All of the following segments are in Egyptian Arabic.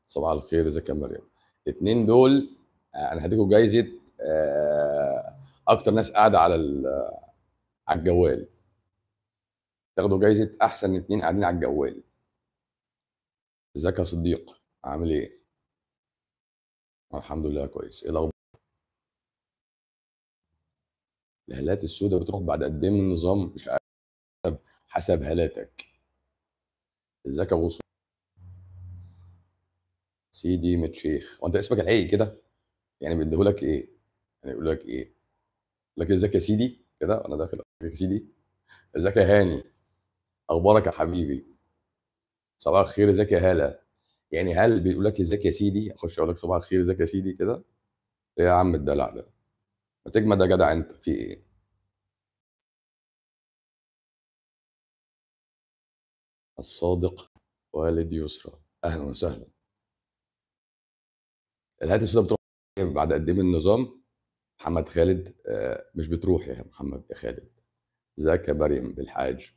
صباح الخير ازيك يا مريم الاثنين دول آه، انا هديكوا جايزه آه، اكتر ناس قاعده على ال- على الجوال تاخدوا جايزه احسن اتنين قاعدين على الجوال ازيك يا صديق عامل ايه الحمد لله كويس ايه الاخبار الهالات السوداء بتروح بعد قد ايه من النظام مش عارف حسب هالاتك ازيك يا غصون سيدي متشيخ وانت اسمك الحقيقي كده يعني بيديهولك ايه يعني يقول لك ايه يقول لك ازيك يا سيدي كده وانا داخل ازيك يا سيدي ازيك يا هاني اخبارك يا حبيبي صباح الخير ازيك يا هلا يعني هل بيقول لك ازيك يا سيدي اخش اقول لك صباح الخير ازيك يا سيدي كده ايه يا عم الدلع ده ما تجمد يا جدع انت في ايه الصادق والد يسرى اهلا وسهلا الهات السوداء بتروح بعد قد ايه من النظام محمد خالد آه، مش بتروح يا محمد يا خالد ازيك يا مريم بالحاج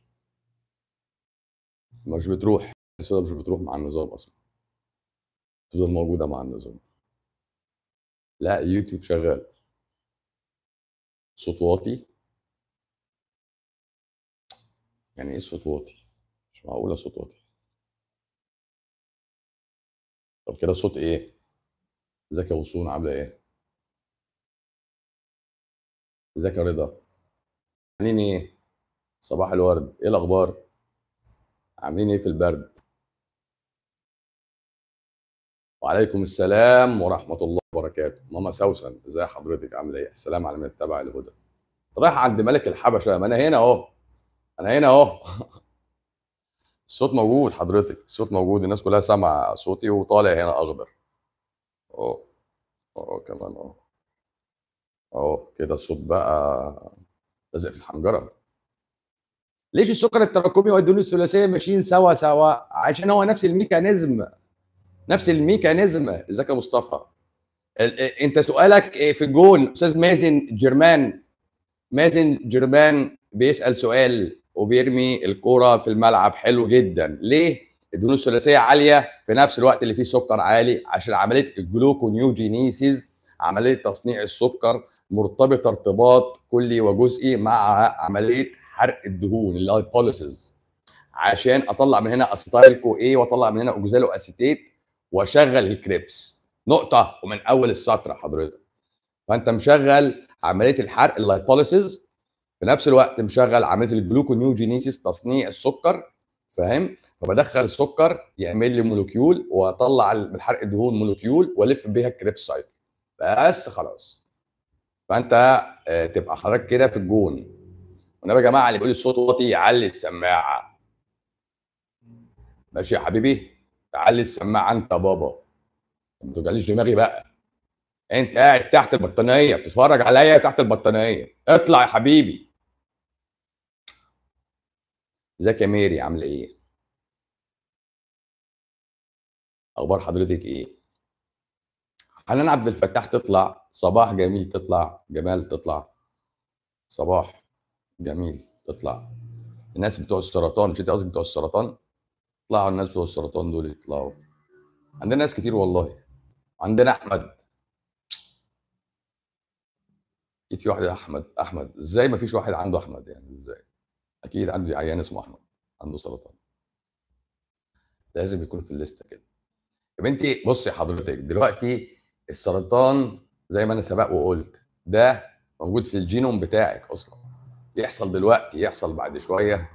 مش بتروح السوداء مش بتروح مع النظام اصلا تفضل موجوده مع النظام لا يوتيوب شغال صوت واطي يعني ايه صوت واطي مش معقوله صوت واطي طب كده صوت ايه ازيك يا غصون عامله ايه ازيك يا رضا عاملين ايه صباح الورد ايه الاخبار عاملين ايه في البرد وعليكم السلام ورحمه الله وبركاته ماما سوسن ازي حضرتك عامله ايه السلام على من اتبع الهدى رايح عند ملك الحبشه ما انا هنا اهو انا هنا اهو الصوت موجود حضرتك الصوت موجود الناس كلها سامعه صوتي وطالع هنا اخضر اهو اهو كمان اهو اهو كده الصوت بقى لازق في الحنجره ليش السكر التراكمي والدهون الثلاثيه ماشيين سوا سوا عشان هو نفس الميكانيزم نفس الميكانيزم ازيك يا مصطفى ال- ال- انت سؤالك إيه في الجون استاذ مازن جرمان مازن جرمان بيسال سؤال وبيرمي الكوره في الملعب حلو جدا ليه الدهون الثلاثيه عاليه في نفس الوقت اللي فيه سكر عالي عشان عمليه الجلوكونيوجينيسيس عمليه تصنيع السكر مرتبطه ارتباط كلي وجزئي مع عمليه حرق الدهون اللايبوليسيس عشان اطلع من هنا اسيتايل كو ايه واطلع من هنا اوكزالو اسيتيت واشغل الكريبس نقطه ومن اول السطر حضرتك فانت مشغل عمليه الحرق اللايبوليسيس في نفس الوقت مشغل عمليه الجلوكونيوجينيسيس تصنيع السكر فاهم فبدخل السكر يعمل لي مولكيول واطلع من حرق الدهون مولكيول والف بيها الكريبس سايكل بس خلاص فانت آه، تبقى حضرتك كده في الجون والنبي يا جماعه اللي بيقول الصوت واطي يعلي السماعه ماشي يا حبيبي تعلي السماعه انت يا بابا ما توجعليش دماغي بقى انت قاعد تحت البطانيه بتتفرج عليا تحت البطانيه اطلع يا حبيبي ازيك يا ميري عامله ايه اخبار حضرتك ايه حنان عبد الفتاح تطلع صباح جميل تطلع جمال تطلع صباح جميل تطلع الناس بتوع السرطان مش انت قصدك بتوع السرطان طلعوا الناس بتوع السرطان دول يطلعوا عندنا ناس كتير والله عندنا احمد اكيد في واحد احمد احمد ازاي ما فيش واحد عنده احمد يعني ازاي اكيد عنده عيان اسمه احمد عنده سرطان لازم يكون في الليسته كده يا بنتي بصي حضرتك دلوقتي السرطان زي ما انا سبق وقلت ده موجود في الجينوم بتاعك اصلا يحصل دلوقتي يحصل بعد شويه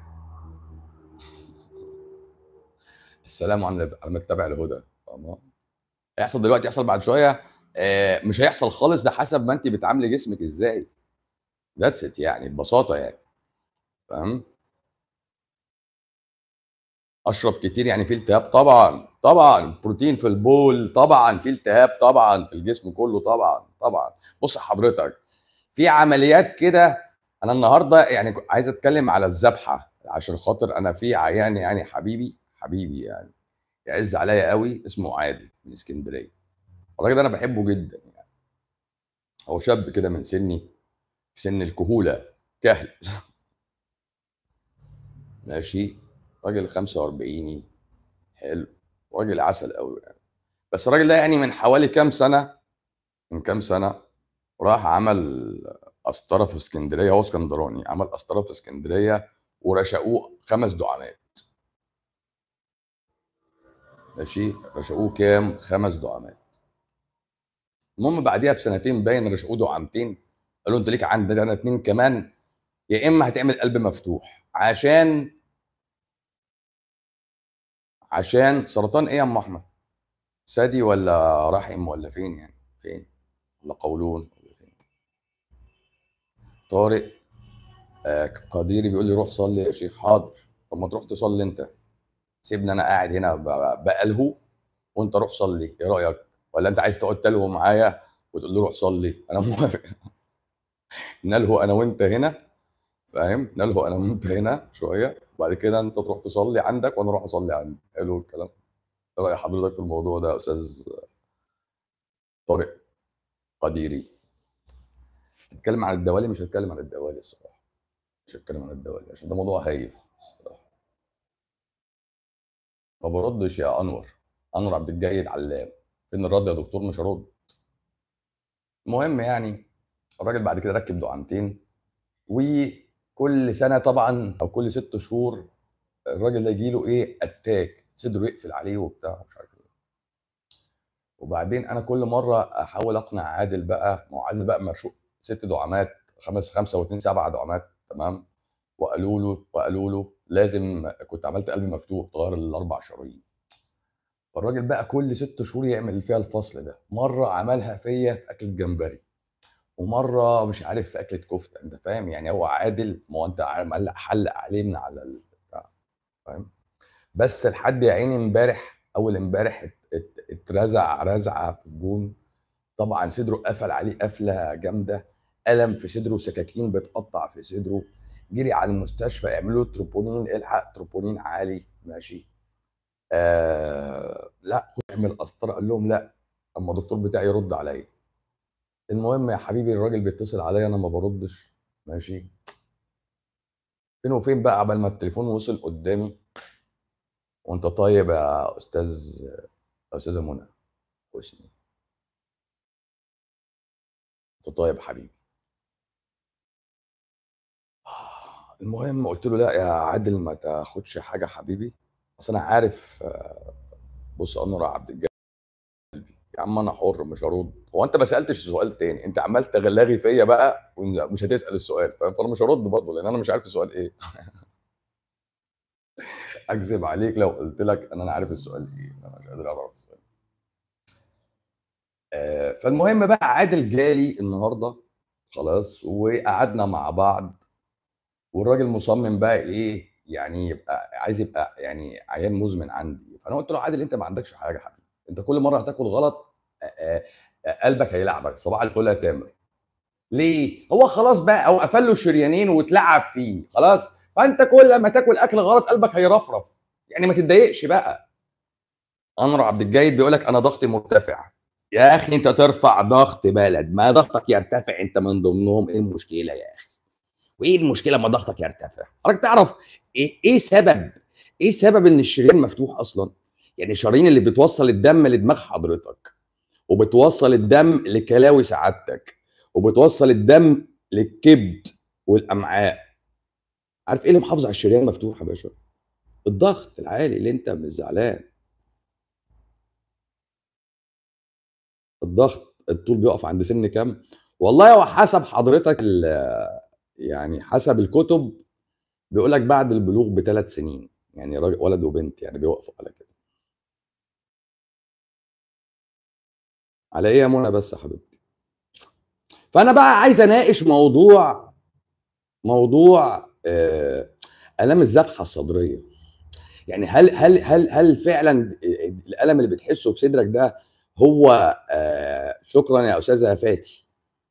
السلام على على من اتبع الهدى فاهمة؟ يحصل دلوقتي يحصل بعد شويه آه، مش هيحصل خالص ده حسب ما انت بتعاملي جسمك ازاي ذاتس ات يعني ببساطه يعني فاهم اشرب كتير يعني في التهاب طبعا طبعا بروتين في البول طبعا في التهاب طبعا في الجسم كله طبعا طبعا بص حضرتك في عمليات كده انا النهارده يعني ك- عايز اتكلم على الذبحه عشان خاطر انا في عيان يعني حبيبي حبيبي يعني يعز عليا قوي اسمه عادل من اسكندريه الراجل ده انا بحبه جدا يعني هو شاب كده من سني في سن الكهوله كهل ماشي راجل 45 حلو راجل عسل قوي يعني بس الراجل ده يعني من حوالي كام سنه من كام سنه راح عمل قسطره في اسكندريه هو اسكندراني عمل قسطره في اسكندريه ورشقوه خمس دعامات ماشي رشقوه كام خمس دعامات المهم بعديها بسنتين باين رشقوه دعامتين قالوا انت ليك عندنا اتنين كمان يا اما هتعمل قلب مفتوح عشان عشان سرطان ايه يا ام احمد ثدي ولا رحم ولا فين يعني فين ولا قولون ولا فين طارق آه قديري بيقول لي روح صلي يا شيخ حاضر طب ما تروح تصلي انت سيبني انا قاعد هنا ب- بألهو وانت روح صلي ايه رايك ولا انت عايز تقعد تلهو معايا وتقول له روح صلي انا موافق نلهو انا وانت هنا فاهم نلهو انا وانت هنا شويه وبعد كده انت تروح تصلي عندك وانا اروح اصلي عندي حلو الكلام ايه راي حضرتك في الموضوع ده يا استاذ طارق قديري نتكلم عن الدوالي مش هتكلم عن الدوالي الصراحه مش هتكلم عن الدوالي عشان ده موضوع هايف الصراحه ما بردش يا انور انور عبد الجيد علام فين الرد يا دكتور مش هرد المهم يعني الراجل بعد كده ركب دعامتين وكل سنه طبعا او كل ست شهور الراجل ده يجي له ايه اتاك صدره يقفل عليه وبتاع مش عارف ايه وبعدين انا كل مره احاول اقنع عادل بقى ما هو عادل بقى مرشوق ست دعامات خمس خمسه واثنين سبعه دعامات تمام وقالوا له وقالوا له لازم كنت عملت قلب مفتوح تغير الاربع شرايين فالراجل بقى كل ست شهور يعمل فيها الفصل ده مره عملها فيا في اكله جمبري ومره مش عارف في اكله كفته انت فاهم يعني هو عادل ما هو انت معلق حلق عليه من على البتاع فاهم بس لحد يا عيني امبارح اول امبارح ات- ات- اترزع رزعه في الجون طبعا صدره قفل عليه قفله جامده الم في صدره سكاكين بتقطع في صدره جري على المستشفى يعملوا له تروبونين الحق تروبونين عالي ماشي آه لا خد اعمل قسطره قال لهم لا اما الدكتور بتاعي يرد عليا المهم يا حبيبي الراجل بيتصل عليا انا ما بردش ماشي فين وفين بقى عبال ما التليفون وصل قدامي وانت طيب يا استاذ يا استاذه منى حسني انت طيب حبيبي المهم قلت له لا يا عادل ما تاخدش حاجه حبيبي اصل انا عارف آه، بص انور عبد الجليل يا عم انا حر مش هرد هو انت ما سالتش سؤال تاني انت عمال تغلغي فيا بقى ومش هتسال السؤال فاهم فانا مش هرد برضه لان انا مش عارف السؤال ايه اكذب عليك لو قلت لك ان انا عارف السؤال ايه انا مش قادر اعرف السؤال آه، فالمهم بقى عادل جالي النهارده خلاص وقعدنا مع بعض والراجل مصمم بقى ايه يعني يبقى عايز يبقى يعني عيان مزمن عندي فانا قلت له عادل انت ما عندكش حاجه يا حبيبي انت كل مره هتاكل غلط آه، آه، آه، قلبك هيلعبك صباح الفل يا تامر ليه هو خلاص بقى او قفل له شريانين واتلعب فيه خلاص فانت كل ما تاكل اكل غلط قلبك هيرفرف يعني ما تتضايقش بقى انور عبد الجيد بيقول لك انا ضغطي مرتفع يا اخي انت ترفع ضغط بلد ما ضغطك يرتفع انت من ضمنهم ايه المشكله يا اخي وايه المشكله ما ضغطك يرتفع حضرتك تعرف ايه ايه سبب ايه سبب ان الشريان مفتوح اصلا يعني الشرايين اللي بتوصل الدم لدماغ حضرتك وبتوصل الدم لكلاوي سعادتك وبتوصل الدم للكبد والامعاء عارف ايه اللي محافظ على الشريان مفتوح يا باشا الضغط العالي اللي انت مش زعلان الضغط الطول بيقف عند سن كام والله هو حسب حضرتك ال- يعني حسب الكتب بيقول لك بعد البلوغ بثلاث سنين يعني راجل ولد وبنت يعني بيوقفوا على كده على ايه يا منى بس يا حبيبتي فانا بقى عايز اناقش موضوع موضوع آه، الام الذبحه الصدريه يعني هل هل هل هل فعلا الالم اللي بتحسه في صدرك ده هو آه، شكرا يا استاذه فاتي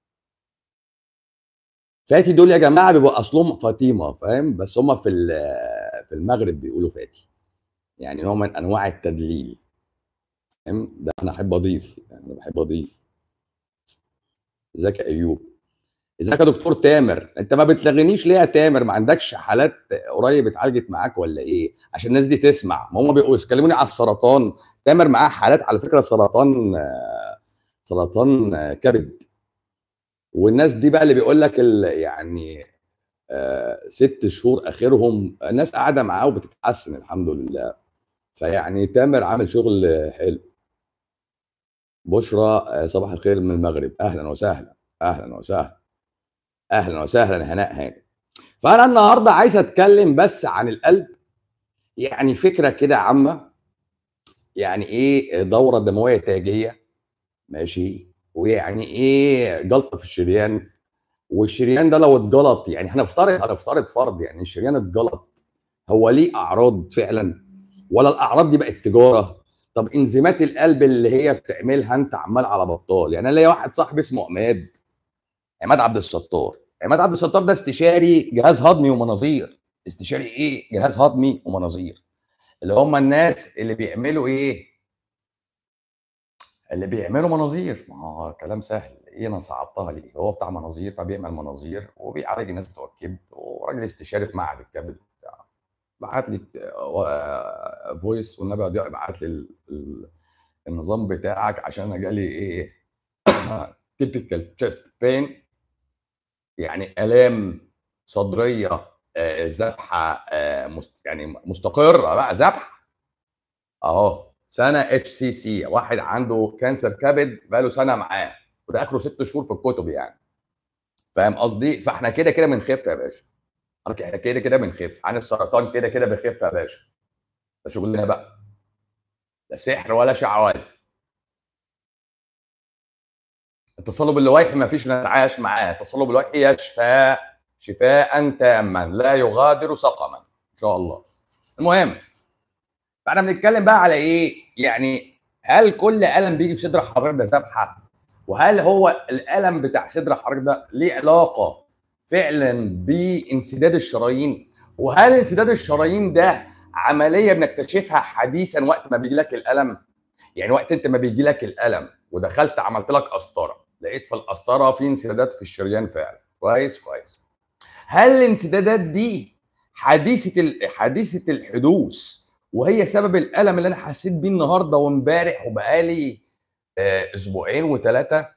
فاتي دول يا جماعه بيبقوا اصلهم فاطمه فاهم بس هم في ال- في المغرب بيقولوا فاتي يعني نوع من انواع التدليل فاهم ده انا احب اضيف يعني انا بحب اضيف ازيك يا ايوب ازيك يا دكتور تامر انت ما بتلغينيش ليه يا تامر ما عندكش حالات قريب اتعالجت معاك ولا ايه عشان الناس دي تسمع ما هم بيبقوا يكلموني على السرطان تامر معاه حالات على فكره سرطان سرطان كبد والناس دي بقى اللي بيقول لك يعني آه ست شهور اخرهم الناس قاعده معاه وبتتحسن الحمد لله فيعني تامر عامل شغل حلو بشرى آه، صباح الخير من المغرب اهلا وسهلا اهلا وسهلا اهلا وسهلا هناء هاني فانا النهارده عايز اتكلم بس عن القلب يعني فكره كده عامه يعني ايه دوره دمويه تاجيه ماشي ويعني ايه جلطه في الشريان والشريان ده لو اتجلط يعني احنا نفترض هنفترض فرض يعني الشريان اتجلط هو ليه اعراض فعلا ولا الاعراض دي بقت تجاره طب انزيمات القلب اللي هي بتعملها انت عمال على بطال يعني انا ليا واحد صاحبي اسمه عماد عماد عبد الستار عماد عبد الستار ده استشاري جهاز هضمي ومناظير استشاري ايه جهاز هضمي ومناظير اللي هم الناس اللي بيعملوا ايه اللي بيعملوا مناظير ما هو كلام سهل ايه انا صعبتها ليه هو بتاع مناظير فبيعمل مناظير وبيعالج الناس بتوع الكبد وراجل استشاري في معهد الكبد بتاع بعت لي فويس والنبي ضياء ابعت لي النظام بتاعك عشان انا جالي ايه تيبيكال تشيست بين يعني الام صدريه ذبحه يعني مستقره بقى ذبحه اهو سنه اتش سي سي واحد عنده كانسر كبد بقاله سنه معاه وده اخره ست شهور في الكتب يعني فاهم قصدي فاحنا كده كده بنخف يا باشا احنا كده كده بنخف عن السرطان كده كده بنخف يا باشا ده شغلنا بقى لا سحر ولا شعوذه التصلب اللويحي ما فيش نتعايش معاه التصلب اللويحي يشفى شفاء تاما لا يغادر سقما ان شاء الله المهم فاحنا بنتكلم بقى على ايه يعني هل كل الم بيجي في صدر حضرتك ده ذبحه وهل هو الالم بتاع صدر حضرتك ده ليه علاقه فعلا بانسداد الشرايين وهل انسداد الشرايين ده عمليه بنكتشفها حديثا وقت ما بيجي لك الالم يعني وقت انت ما بيجي لك الالم ودخلت عملت لك قسطره لقيت في القسطره في انسدادات في الشريان فعلا كويس كويس هل الانسدادات دي حديثه حديثه الحدوث وهي سبب الالم اللي انا حسيت بيه النهارده وامبارح وبقالي آه، اسبوعين وثلاثه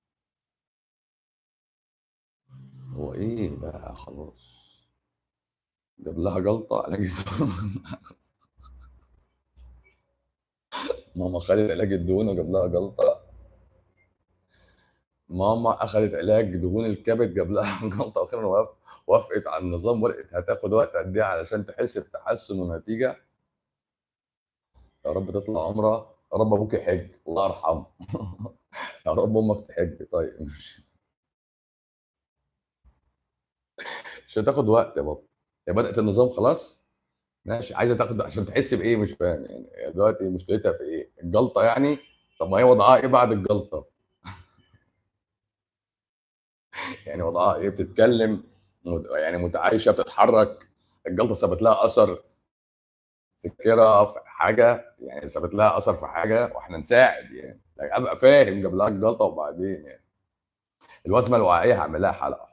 هو ايه بقى خلاص جاب لها جلطه علاج ماما خدت علاج الدهون وجاب لها جلطه ماما اخذت علاج دهون الكبد جاب لها جلطه واخيرا وافقت على النظام ورقت هتاخد وقت قد ايه علشان تحس بتحسن ونتيجه يا رب تطلع عمره يا رب ابوك يحج الله يرحمه يا رب امك تحج طيب ماشي مش هتاخد وقت يا بابا هي بدات النظام خلاص ماشي عايزه تاخد عشان تحس بايه مش فاهم يعني دلوقتي مشكلتها في ايه الجلطه يعني طب ما هي وضعها ايه بعد الجلطه يعني وضعها ايه بتتكلم يعني متعايشه بتتحرك الجلطه سابت لها اثر فكره في حاجه يعني ثبت لها اثر في حاجه واحنا نساعد يعني ابقى فاهم جاب لها الجلطه وبعدين يعني الوزمه الوعائيه هعمل لها حلقه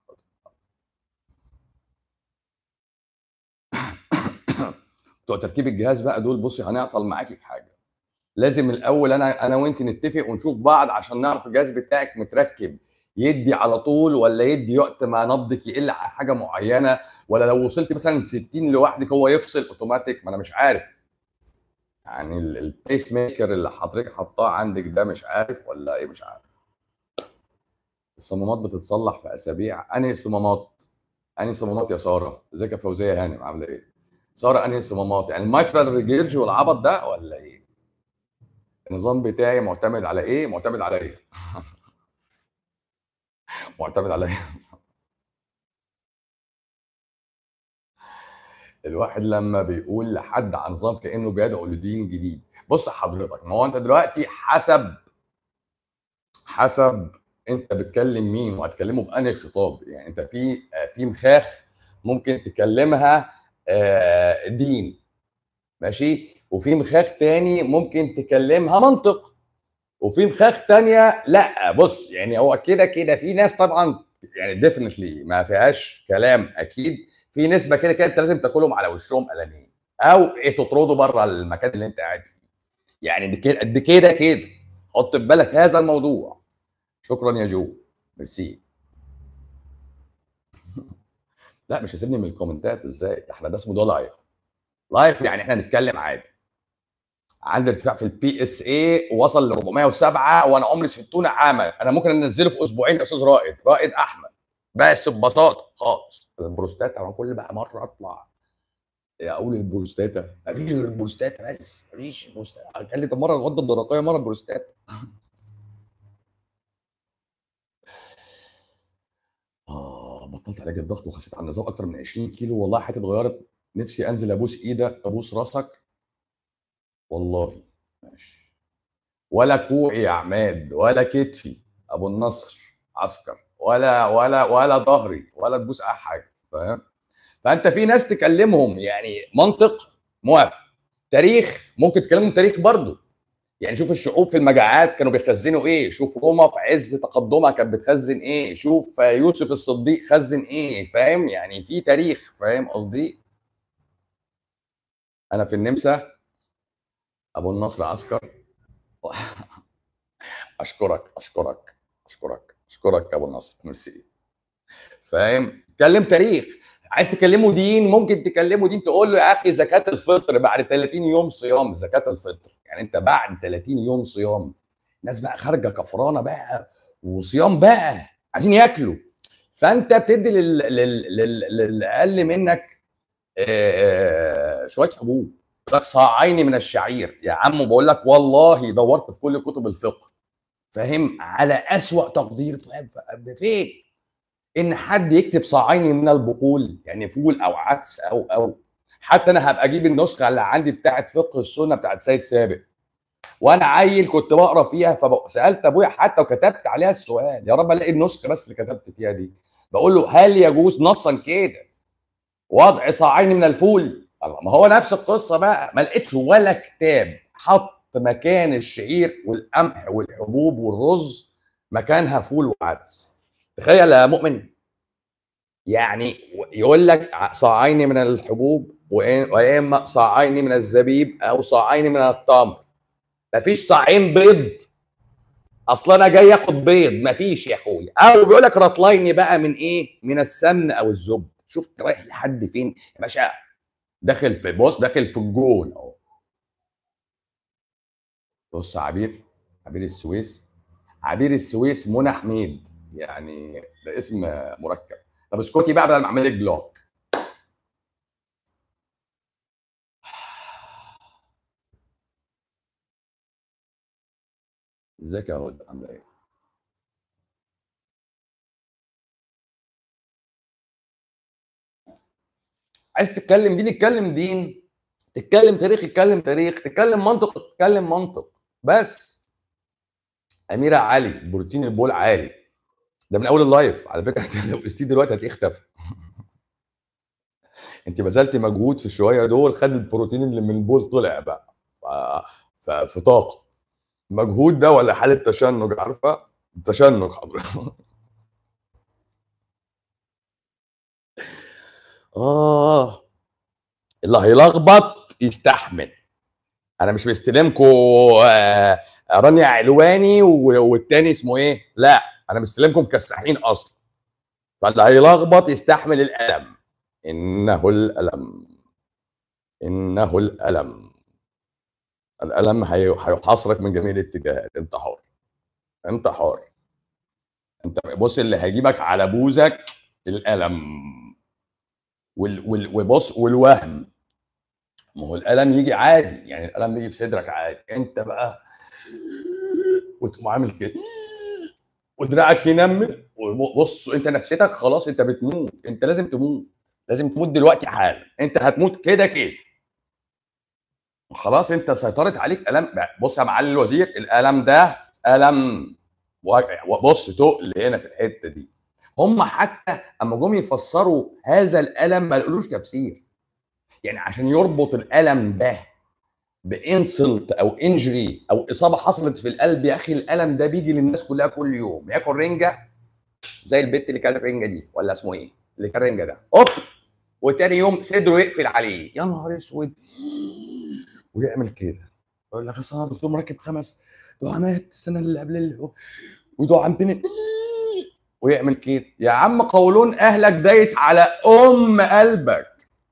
بتوع تركيب الجهاز بقى دول بصي هنعطل معاكي في حاجه لازم الاول انا انا وانت نتفق ونشوف بعض عشان نعرف الجهاز بتاعك متركب يدي على طول ولا يدي وقت ما نبضك يقل على حاجه معينه ولا لو وصلت مثلا 60 لوحدك هو يفصل اوتوماتيك ما انا مش عارف يعني البيس ميكر اللي حضرتك حطاه عندك ده مش عارف ولا ايه مش عارف الصمامات بتتصلح في اسابيع انهي صمامات انهي صمامات يا ساره ازيك يا فوزيه هانم عامله ايه ساره انهي صمامات يعني المايترال ريجيرج والعبط ده ولا ايه النظام بتاعي معتمد على ايه معتمد على ايه معتمد عليا الواحد لما بيقول لحد عن نظام كانه بيدعو لدين جديد بص حضرتك ما هو انت دلوقتي حسب حسب انت بتكلم مين وهتكلمه بانهي خطاب يعني انت في في مخاخ ممكن تكلمها آه، دين ماشي وفي مخاخ تاني ممكن تكلمها منطق وفي مخاخ تانية لا بص يعني هو كده كده في ناس طبعا يعني ديفنتلي ما فيهاش كلام اكيد في نسبه كده كده انت لازم تاكلهم على وشهم قلمين او ايه تطرده بره المكان اللي انت قاعد فيه يعني دي كده قد كده كده حط في بالك هذا الموضوع شكرا يا جو ميرسي لا مش هسيبني من الكومنتات ازاي احنا ده اسمه ده لايف لايف يعني احنا نتكلم عادي عندي ارتفاع في البي اس اي وصل ل 407 وانا عمري 60 عاما انا ممكن انزله في اسبوعين يا استاذ رائد رائد احمد بس ببساطه خالص البروستاتا انا كل بقى مره اطلع اقول البروستاتا مفيش غير البروستاتا بس مفيش البروستاتا قال لي طب مره الغده الدرقيه مره البروستاتا اه بطلت علاج الضغط وخسيت على النظام اكتر من 20 كيلو والله حياتي اتغيرت نفسي انزل ابوس ايدك ابوس راسك والله ماشي ولا كوعي يا عماد ولا كتفي ابو النصر عسكر ولا ولا ولا ظهري ولا تبوس اي حاجه فاهم فانت في ناس تكلمهم يعني منطق موافق تاريخ ممكن تكلمهم تاريخ برضه يعني شوف الشعوب في المجاعات كانوا بيخزنوا ايه شوف روما في عز تقدمها كانت بتخزن ايه شوف يوسف الصديق خزن ايه فاهم يعني في تاريخ فاهم قصدي انا في النمسا ابو النصر عسكر اشكرك اشكرك اشكرك اشكرك يا ابو النصر ميرسي فاهم اتكلم تاريخ عايز تكلمه دين ممكن تكلمه دين تقول له يا اخي زكاه الفطر بعد 30 يوم صيام زكاه الفطر يعني انت بعد 30 يوم صيام ناس بقى خارجه كفرانه بقى وصيام بقى عايزين ياكلوا فانت بتدي لل... لل... لل... للاقل منك آه... شويه حبوب لك صاعين من الشعير يا عم بقول لك والله دورت في كل كتب الفقه فاهم على اسوأ تقدير فين ان حد يكتب صاعين من البقول يعني فول او عدس او او حتى انا هبقى اجيب النسخه اللي عندي بتاعه فقه السنه بتاعه سيد سابق وانا عيل كنت بقرا فيها فسالت ابويا حتى وكتبت عليها السؤال يا رب الاقي النسخه بس اللي كتبت فيها دي بقول له هل يجوز نصا كده وضع صاعين من الفول الله ما هو نفس القصه بقى ما لقيتش ولا كتاب حط مكان الشعير والقمح والحبوب والرز مكانها فول وعدس تخيل يا مؤمن يعني يقول لك صاعين من الحبوب واما صاعين من الزبيب او صاعين من التمر مفيش صاعين بيض اصلا انا جاي اخد بيض مفيش يا اخويا او بيقول لك رطلين بقى من ايه من السمن او الزبد شفت رايح لحد فين يا باشا داخل في بص داخل في الجول اهو بص عبير عبير السويس عبير السويس منى حميد يعني ده اسم مركب طب اسكتي بقى بدل ما اعمل لك بلوك ازيك يا هدى عامله ايه؟ عايز تتكلم دين اتكلم دين تتكلم تاريخ اتكلم تاريخ تتكلم منطق اتكلم منطق بس اميره علي بروتين البول عالي ده من اول اللايف على فكره انت لو قستيه دلوقتي هتلاقيه اختفى انت بذلتي مجهود في الشويه دول خد البروتين اللي من البول طلع بقى في طاقه مجهود ده ولا حاله تشنج عارفه تشنج حضرتك اه اللي هيلخبط يستحمل انا مش مستلمكم آه رانيا علواني والتاني اسمه ايه لا انا مستلمكم كساحين اصلا فاللي هيلخبط يستحمل الالم انه الالم انه الالم الالم هيحاصرك من جميع الاتجاهات انت حر انت حر انت بص اللي هيجيبك على بوزك الالم وال وال وبص والوهم ما هو الالم يجي عادي يعني الالم يجي في صدرك عادي انت بقى وتقوم عامل كده ودراعك ينمل وبص انت نفسيتك خلاص انت بتموت انت لازم تموت لازم تموت دلوقتي حالا انت هتموت كده كده خلاص انت سيطرت عليك الم بص يا معالي الوزير الالم ده الم بص تقل هنا في الحته دي هم حتى اما جم يفسروا هذا الالم ما لقولوش تفسير يعني عشان يربط الالم ده بانسلت او انجري او اصابه حصلت في القلب يا اخي الالم ده بيجي للناس كلها كل يوم ياكل رنجه زي البت اللي كانت رنجه دي ولا اسمه ايه اللي كان رنجه ده اوب وتاني يوم صدره يقفل عليه يا نهار اسود ويعمل كده يقول لك اصل انا دكتور مركب خمس دعامات السنه اللي قبل اللي ودعامتين ويعمل كده يا عم قولون اهلك دايس على ام قلبك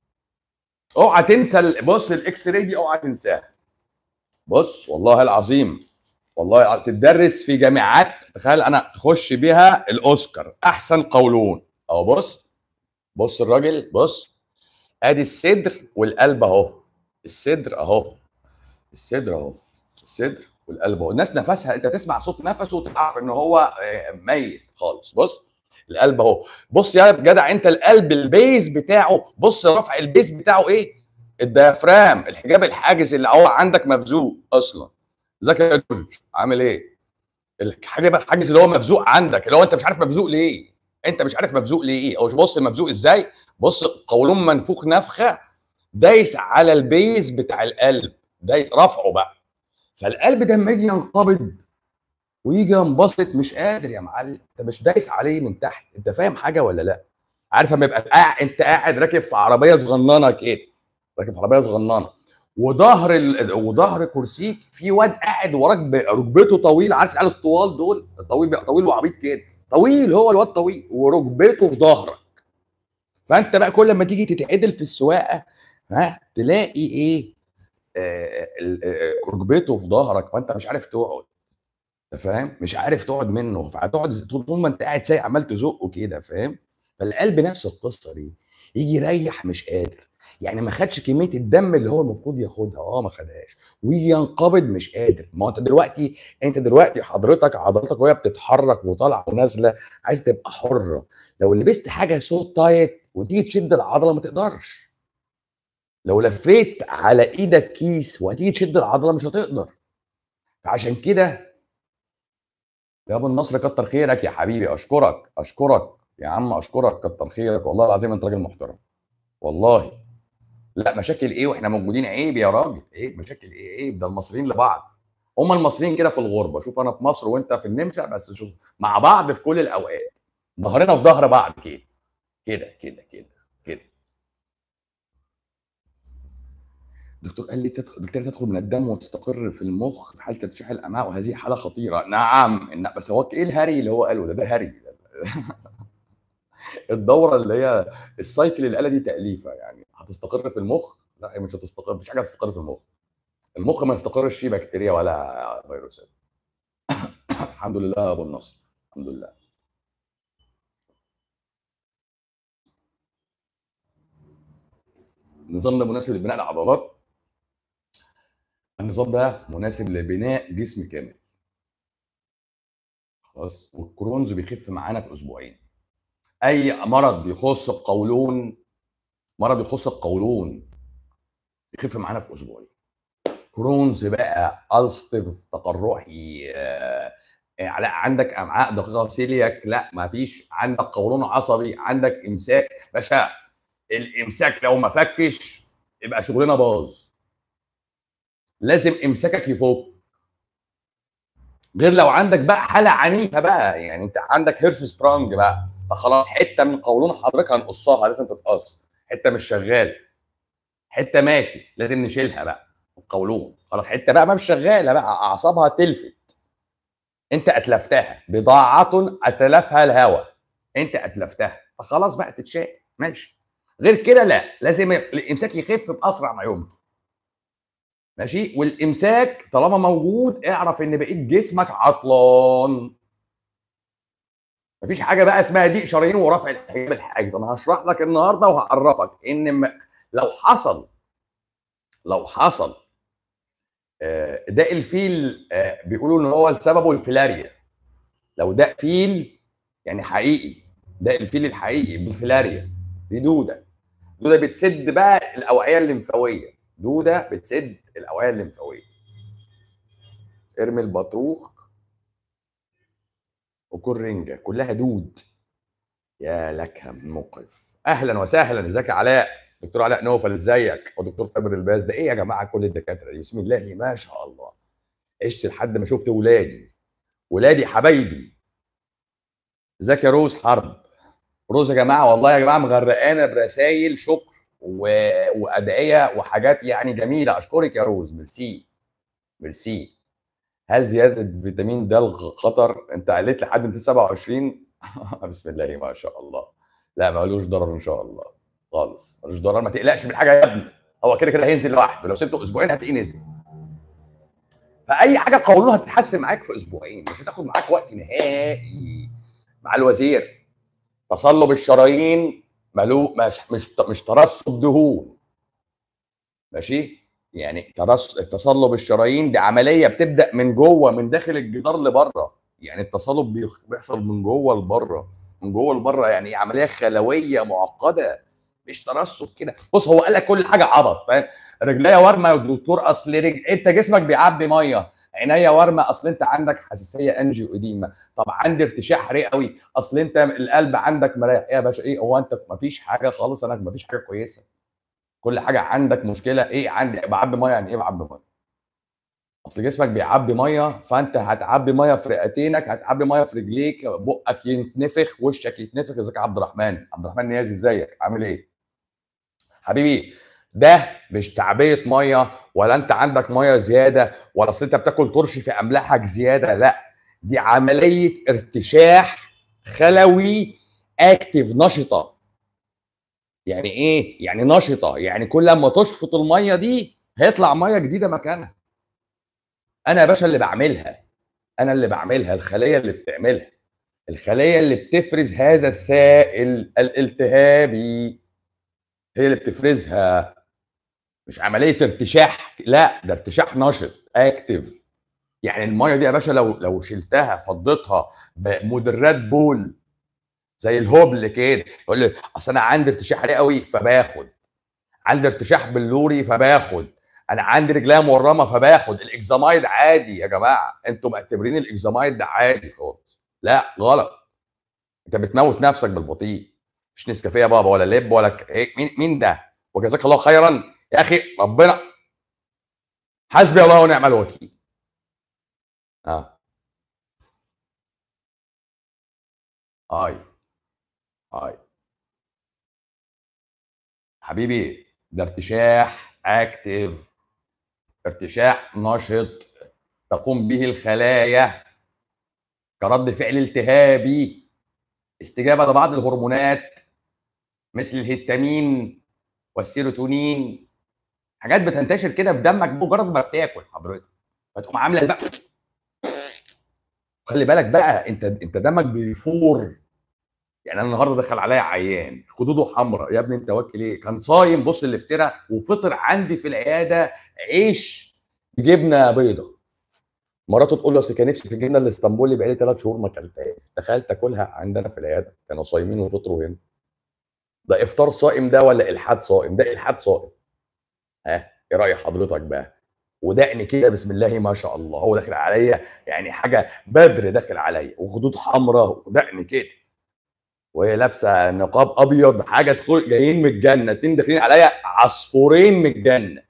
اوعى تنسى بص الاكس راي دي اوعى تنساها بص والله العظيم والله تدرس في جامعات تخيل انا تخش بيها الاوسكار احسن قولون اهو بص بص الراجل بص ادي الصدر والقلب اهو الصدر اهو الصدر اهو الصدر والقلب اهو الناس نفسها انت تسمع صوت نفسه وتعرف ان هو ميت خالص بص القلب اهو بص يا جدع انت القلب البيز بتاعه بص رفع البيز بتاعه ايه الديافرام الحجاب الحاجز اللي هو عندك مفزوق اصلا ازيك يا جورج عامل ايه الحجاب الحاجز اللي هو مفزوق عندك اللي هو انت مش عارف مفزوق ليه انت مش عارف مفزوق ليه ايه او بص المفزوق ازاي بص قولون منفوخ نفخه دايس على البيز بتاع القلب دايس رفعه بقى فالقلب ده لما يجي ينقبض ويجي ينبسط مش قادر يا معلم انت مش دايس عليه من تحت انت فاهم حاجه ولا لا عارف اما يبقى قاعد انت قاعد راكب في عربيه صغننه كده راكب في عربيه صغننه وظهر ال... وظهر كرسيك في واد قاعد وراك ركبته طويله عارف العيال الطوال دول الطويل بقى طويل وعبيط كده طويل هو الواد طويل وركبته في ظهرك فانت بقى كل ما تيجي تتعدل في السواقه ها تلاقي ايه آه ركبته في ظهرك فانت مش عارف تقعد انت فاهم مش عارف تقعد منه فهتقعد طول ما انت قاعد سايق عمال تزقه كده فاهم فالقلب نفس القصه دي يجي يريح مش قادر يعني ما خدش كميه الدم اللي هو المفروض ياخدها اه ما خدهاش ويجي ينقبض مش قادر ما هو انت دلوقتي انت دلوقتي حضرتك عضلاتك وهي بتتحرك وطالعه ونازله عايز تبقى حره لو لبست حاجه سو تايت وتيجي تشد العضله ما تقدرش لو لفيت على ايدك كيس وهتيجي تشد العضله مش هتقدر فعشان كده يا ابو النصر كتر خيرك يا حبيبي اشكرك اشكرك يا عم اشكرك كتر خيرك والله العظيم انت راجل محترم والله لا مشاكل ايه واحنا موجودين عيب يا راجل ايه مشاكل ايه عيب ده المصريين لبعض هم المصريين كده في الغربه شوف انا في مصر وانت في النمسا بس شوف مع بعض في كل الاوقات ظهرنا في ظهر بعض كده كده كده كده كده الدكتور قال لي تدخل بكتيريا تدخل من الدم وتستقر في المخ في حاله ترشيح الامعاء وهذه حاله خطيره نعم بس هو ايه الهري اللي هو قاله ده ده هري الدوره اللي هي السايكل اللي قالها دي تاليفه يعني هتستقر في المخ لا هي مش هتستقر مفيش حاجه هتستقر في المخ المخ ما يستقرش فيه بكتيريا ولا فيروسات الحمد لله يا ابو النصر الحمد لله النظام ده مناسب لبناء العضلات النظام ده مناسب لبناء جسم كامل خلاص والكرونز بيخف معانا في اسبوعين اي مرض يخص القولون مرض يخص القولون يخف معانا في اسبوعين كرونز بقى الستيف تقرحي آه لا عندك امعاء دقيقه سيلياك لا ما فيش عندك قولون عصبي عندك امساك باشا الامساك لو ما فكش يبقى شغلنا باظ لازم امساكك يفك غير لو عندك بقى حاله عنيفه بقى يعني انت عندك هيرش سبرانج بقى فخلاص حته من قولون حضرتك هنقصها لازم تتقص حته مش شغاله حته ماتت لازم نشيلها بقى القولون خلاص حته بقى ما مش شغاله بقى اعصابها تلفت انت اتلفتها بضاعه اتلفها الهوى انت اتلفتها فخلاص بقى تتشال ماشي غير كده لا لازم الامساك يخف باسرع ما يمكن ماشي والامساك طالما موجود اعرف ان بقيت جسمك عطلان مفيش حاجه بقى اسمها ضيق شرايين ورفع الحجاب الحاجز انا هشرح لك النهارده وهعرفك ان م... لو حصل لو حصل آه ده الفيل آه بيقولوا ان هو سببه الفيلاريا لو ده فيل يعني حقيقي ده الفيل الحقيقي بالفيلاريا دي دوده دوده بتسد بقى الاوعيه الليمفاويه دوده بتسد الاوعيه الليمفاويه ارمي البطروخ وكل رنجه كلها دود يا لك من مقرف اهلا وسهلا ازيك يا علاء دكتور علاء نوفل ازيك ودكتور تامر الباز ده ايه يا جماعه كل الدكاتره دي بسم الله ما شاء الله عشت لحد ما شفت ولادي ولادي حبايبي ازيك يا روز حرب روز يا جماعه والله يا جماعه مغرقانا برسايل شكر و... وادعيه وحاجات يعني جميله اشكرك يا روز ميرسي ميرسي هل زياده فيتامين د خطر انت قلت لحد انت 27 بسم الله ما شاء الله لا ملوش ضرر ان شاء الله خالص ملوش ضرر ما تقلقش من حاجه يا ابني هو كده كده هينزل لوحده لو سبته اسبوعين هتلاقيه نزل فاي حاجه قولوها هتتحسن معاك في اسبوعين مش هتاخد معاك وقت نهائي مع الوزير تصلب الشرايين ملو مش مش مش ترسب دهون ماشي يعني ترس تصلب الشرايين دي عمليه بتبدا من جوه من داخل الجدار لبره يعني التصلب بيخ- بيحصل من جوه لبره من جوه لبره يعني عمليه خلويه معقده مش ترسب كده بص هو قال لك كل حاجه عبط فاهم رجليا ورمه يا دكتور اصل رجل انت جسمك بيعبي ميه عينيا ورمه اصل انت عندك حساسيه انجيو اديمه طب عندي ارتشاح رئوي اصل انت القلب عندك مريح ايه يا باشا ايه هو انت مفيش حاجه خالص انا مفيش حاجه كويسه كل حاجه عندك مشكله ايه عندي بعبي ميه يعني ايه بعبي ميه اصل جسمك بيعبي ميه فانت هتعبي ميه في رئتينك هتعبي ميه في رجليك بقك يتنفخ وشك يتنفخ ازيك يا عبد الرحمن عبد الرحمن نيازي ازيك عامل ايه حبيبي ده مش تعبئه ميه ولا انت عندك ميه زياده ولا اصل انت بتاكل ترش في املاحك زياده لا دي عمليه ارتشاح خلوي اكتف نشطه يعني ايه يعني نشطه يعني كل لما تشفط الميه دي هيطلع ميه جديده مكانها انا يا باشا اللي بعملها انا اللي بعملها الخليه اللي بتعملها الخليه اللي بتفرز هذا السائل الالتهابي هي اللي بتفرزها مش عمليه ارتشاح لا ده ارتشاح نشط اكتف يعني الميه دي يا باشا لو لو شلتها فضيتها بمدرات بول زي الهبل كده يقول لي اصل انا عندي ارتشاح رئوي فباخد عندي ارتشاح بلوري فباخد انا عندي رجليا مورمه فباخد الاكزامايد عادي يا جماعه انتوا معتبرين الاكزامايد ده عادي خالص لا غلط انت بتموت نفسك بالبطيء مش نسكافيه يا بابا ولا لب ولا ك... إيه مين مين ده وجزاك الله خيرا يا اخي ربنا حسبي الله ونعم الوكيل اه هاي هاي حبيبي ده ارتشاح اكتف ارتشاح نشط تقوم به الخلايا كرد فعل التهابي استجابه لبعض الهرمونات مثل الهستامين والسيروتونين حاجات بتنتشر كده في دمك بمجرد ما بتاكل حضرتك فتقوم عامله بقى خلي بالك بقى انت انت دمك بيفور يعني انا النهارده دخل عليا عيان خدوده حمراء يا ابني انت واكل ايه كان صايم بص الافتراء وفطر عندي في العياده عيش بجبنه بيضه مراته تقول له اصل كان نفسي في الجبنه الاسطنبولي بقالي ثلاث شهور ما اكلتهاش تخيل تاكلها عندنا في العياده كانوا صايمين وفطروا هنا ده افطار صائم ده ولا الحاد صائم ده الحاد صائم ها ايه راي حضرتك بقى ودقني كده بسم الله ما شاء الله هو داخل عليا يعني حاجه بدر داخل عليا وخدود حمراء ودقني كده وهي لابسه نقاب ابيض حاجه تدخل جايين من الجنه اتنين داخلين عليا عصفورين من الجنه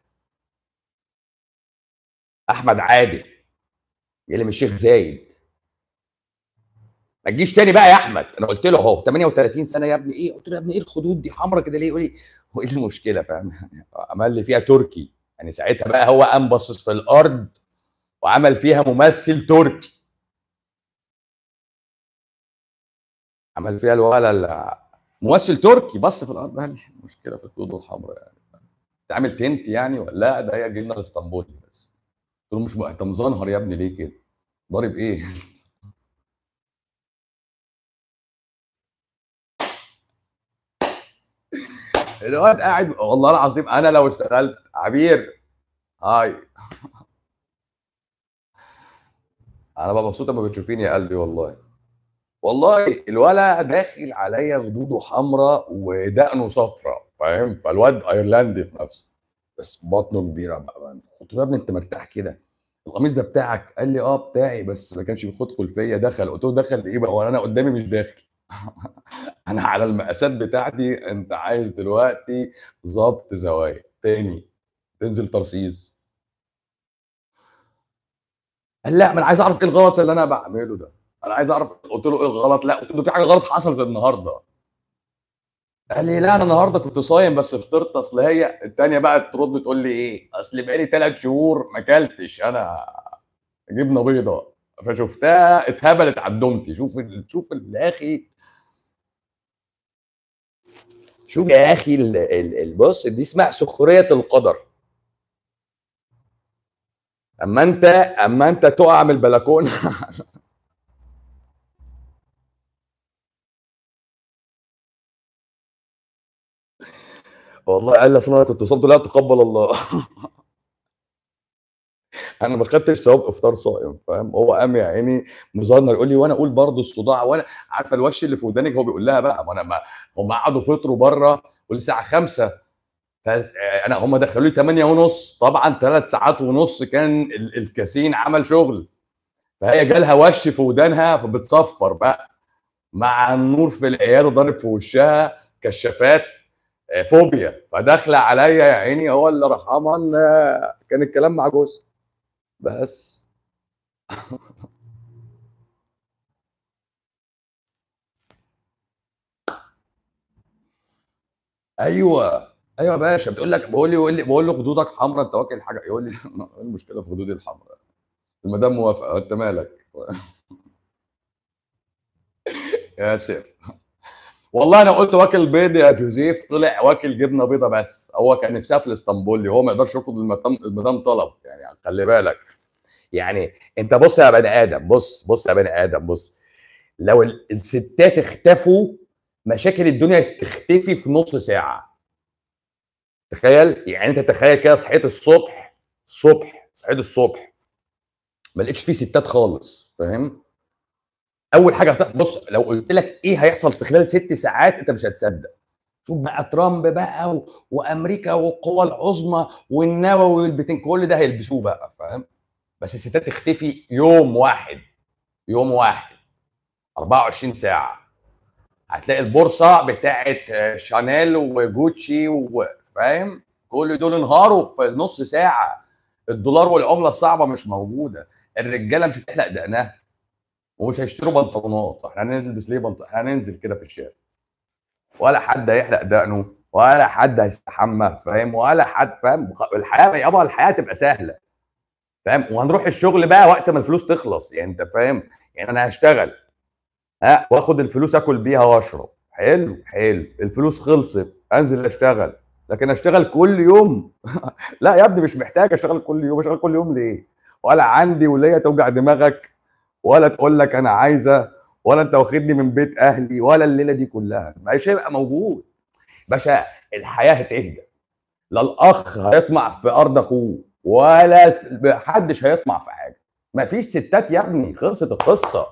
احمد عادل جاي من الشيخ زايد ما تجيش تاني بقى يا احمد انا قلت له اهو 38 سنه يا ابني ايه قلت له يا ابني ايه الخدود دي حمراء كده ليه يقول لي هو ايه المشكله فاهم عمل لي فيها تركي يعني ساعتها بقى هو قام باصص في الارض وعمل فيها ممثل تركي عمل فيها الولا ممثل تركي بص في الارض قال لي مشكله في الخدود الحمراء يعني تعمل تنت يعني ولا لا ده هي جبنه الاسطنبولي بس قلت له مش بقى انت مزنهر يا ابني ليه كده ضارب ايه الواد قاعد والله العظيم انا لو اشتغلت عبير هاي انا ببقى مبسوط لما بتشوفيني يا قلبي والله والله الولا داخل عليا خدوده حمراء ودقنه صفراء فاهم فالواد ايرلندي في نفسه بس بطنه كبيره بقى قلت له يا ابني انت مرتاح كده القميص ده بتاعك قال لي اه بتاعي بس ما كانش بياخد خلفيه دخل قلت له دخل ايه بقى وانا انا قدامي مش داخل انا على المقاسات بتاعتي انت عايز دلوقتي ظبط زوايا تاني تنزل ترصيص قال لا ما انا عايز اعرف ايه الغلط اللي انا بعمله ده انا عايز اعرف قلت له ايه الغلط لا قلت له في حاجه غلط حصلت النهارده قال لي لا انا النهارده كنت صايم بس فطرت اصل هي التانيه بقى ترد تقول لي ايه اصل بقالي ثلاث شهور ما اكلتش انا جبنه بيضه فشفتها اتهبلت على الدومتي شوف ال- شوف ال- يا اخي شوف يا اخي ال- ال- ال- بص دي اسمها سخريه القدر اما انت اما انت تقع من البلكونه والله قال لي اصل انا كنت صمت لا تقبل الله انا ما خدتش ثواب افطار صائم فاهم هو قام يا عيني مزنر يقول لي وانا اقول برضه الصداع وانا عارفه الوش اللي في ودانك هو بيقول لها بقى ما انا ما هم قعدوا فطروا بره والساعه 5 فانا هم دخلوا لي 8 ونص طبعا ثلاث ساعات ونص كان ال- الكاسين عمل شغل فهي جالها وش في ودانها فبتصفر بقى مع النور في العياده ضارب في وشها كشافات آه، فوبيا فداخله عليا يا عيني هو اللي رحمن آه، كان الكلام مع جوزها بس ايوه ايوه يا باشا بتقول لك بقول لي بقول لي بقول له خدودك حمراء انت واكل حاجه يقول لي ايه المشكله في خدودي الحمراء المدام موافقه انت مالك يا سير والله انا قلت واكل بيض يا جوزيف طلع واكل جبنه بيضه بس هو كان نفسها في الاسطنبولي هو ما يقدرش يرفض المدام المدام طلب يعني خلي بالك يعني انت بص يا بني ادم بص بص يا بني ادم بص لو ال- الستات اختفوا مشاكل الدنيا تختفي في نص ساعه تخيل يعني انت تخيل كده صحيت الصبح الصبح صحيت الصبح ما لقيتش فيه ستات خالص فاهم اول حاجه هتح- بص لو قلت لك ايه هيحصل في خلال ست ساعات انت مش هتصدق شوف بقى ترامب بقى و... وامريكا والقوى العظمى والنووي والبتين كل ده هيلبسوه بقى فاهم بس الستات تختفي يوم واحد يوم واحد 24 ساعه هتلاقي البورصه بتاعت آه، شانيل وجوتشي وفاهم كل دول انهاروا في نص ساعه الدولار والعمله الصعبه مش موجوده الرجاله مش هتحلق دقنها ومش هيشتروا بنطلونات احنا هنلبس ليه بنطلون احنا هننزل كده في الشارع ولا حد هيحلق دقنه ولا حد هيستحمى فاهم ولا حد فاهم الحياه يابا الحياه تبقى سهله فاهم وهنروح الشغل بقى وقت ما الفلوس تخلص يعني انت فاهم يعني انا هشتغل ها واخد الفلوس اكل بيها واشرب حلو حلو الفلوس خلصت انزل اشتغل لكن اشتغل كل يوم لا يا ابني مش محتاج اشتغل كل يوم اشتغل كل يوم ليه ولا عندي وليا توجع دماغك ولا تقول لك انا عايزه ولا انت واخدني من بيت اهلي ولا الليله دي كلها مش هيبقى موجود باشا الحياه هتهدى لا الاخ هيطمع في ارض اخوه ولا س- محدش هيطمع في حاجه مفيش ستات يا ابني خلصت القصه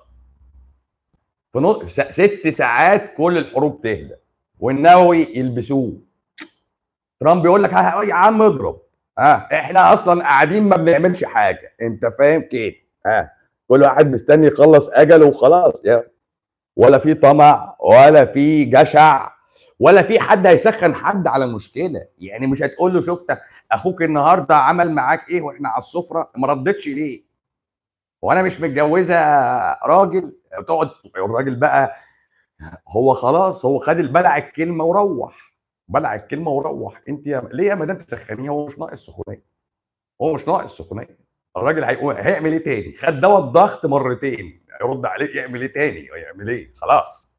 في نص س- ست ساعات كل الحروب تهدى والنووي يلبسوه ترامب يقول لك ها- يا عم اضرب ها احنا اصلا قاعدين ما بنعملش حاجه انت فاهم كده ها كل واحد مستني يخلص اجله وخلاص يا ولا في طمع ولا في جشع ولا في حد هيسخن حد على مشكله يعني مش هتقول له شفت اخوك النهارده عمل معاك ايه واحنا على السفره ما ردتش ليه وانا مش متجوزه راجل تقعد الراجل بقى هو خلاص هو خد البلع الكلمه وروح بلع الكلمه وروح انت يا ليه يا مدام تسخنيه هو مش ناقص سخونيه هو مش ناقص سخونيه الراجل هيقول هيعمل ايه تاني خد دواء الضغط مرتين يرد عليه يعمل ايه تاني يعمل ايه خلاص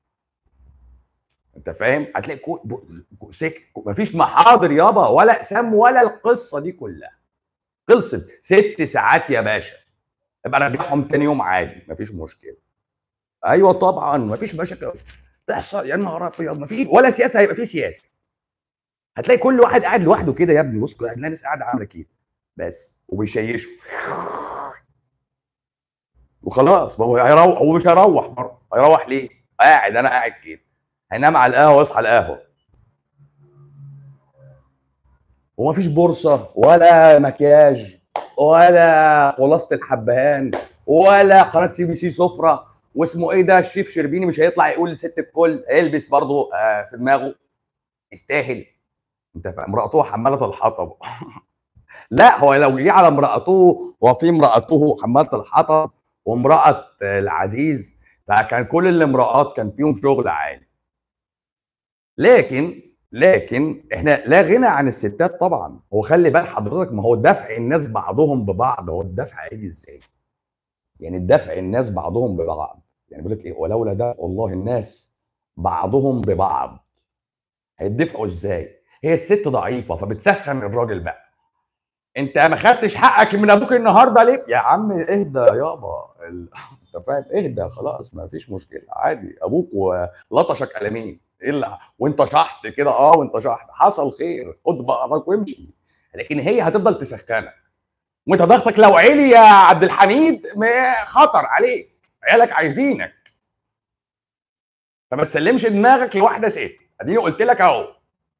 انت فاهم هتلاقي كو... ب- سكت مفيش محاضر يابا ولا اقسام ولا القصه دي كلها خلصت ست ساعات يا باشا يبقى رجعهم تاني يوم عادي مفيش مشكله ايوه طبعا مفيش مشاكل تحصل يا نهار ابيض مفيش ولا سياسه هيبقى في سياسه هتلاقي كل واحد قاعد لوحده كده يا ابني بص هتلاقي ناس قاعده عامله كده بس وبيشيشوا وخلاص ما هو هيروح هو مش هيروح برضه هيروح ليه؟ قاعد انا قاعد كده هينام على القهوه واصحى على القهوه ومفيش بورصه ولا مكياج ولا خلاصه الحبهان ولا قناه سي بي سي سفره واسمه ايه ده الشيف شربيني مش هيطلع يقول لست الكل هيلبس برضه آه في دماغه يستاهل انت فاهم امراته حماله الحطب لا هو لو جه على امراته وفي امراته حماله الحطب وامراه العزيز فكان كل الامرأات كان فيهم شغل عالي لكن لكن احنا لا غنى عن الستات طبعا هو خلي بال حضرتك ما هو دفع الناس بعضهم ببعض هو الدفع هيجي ازاي يعني الدفع الناس بعضهم ببعض يعني بيقول لك ايه ولولا دفع الله الناس بعضهم ببعض هيدفعوا ازاي هي الست ضعيفه فبتسخن الراجل بقى انت ما خدتش حقك من ابوك النهارده ليه يا عم اهدى يابا ال... انت فاهم اهدى خلاص ما فيش مشكله عادي ابوك ولطشك قلمين ايه اللي وانت شحت كده اه وانت شحت حصل خير خد بعضك وامشي لكن هي هتفضل تسخنك وانت ضغطك لو عالي يا عبد الحميد خطر عليك عيالك عايزينك فما تسلمش دماغك لواحده ست اديني قلت لك اهو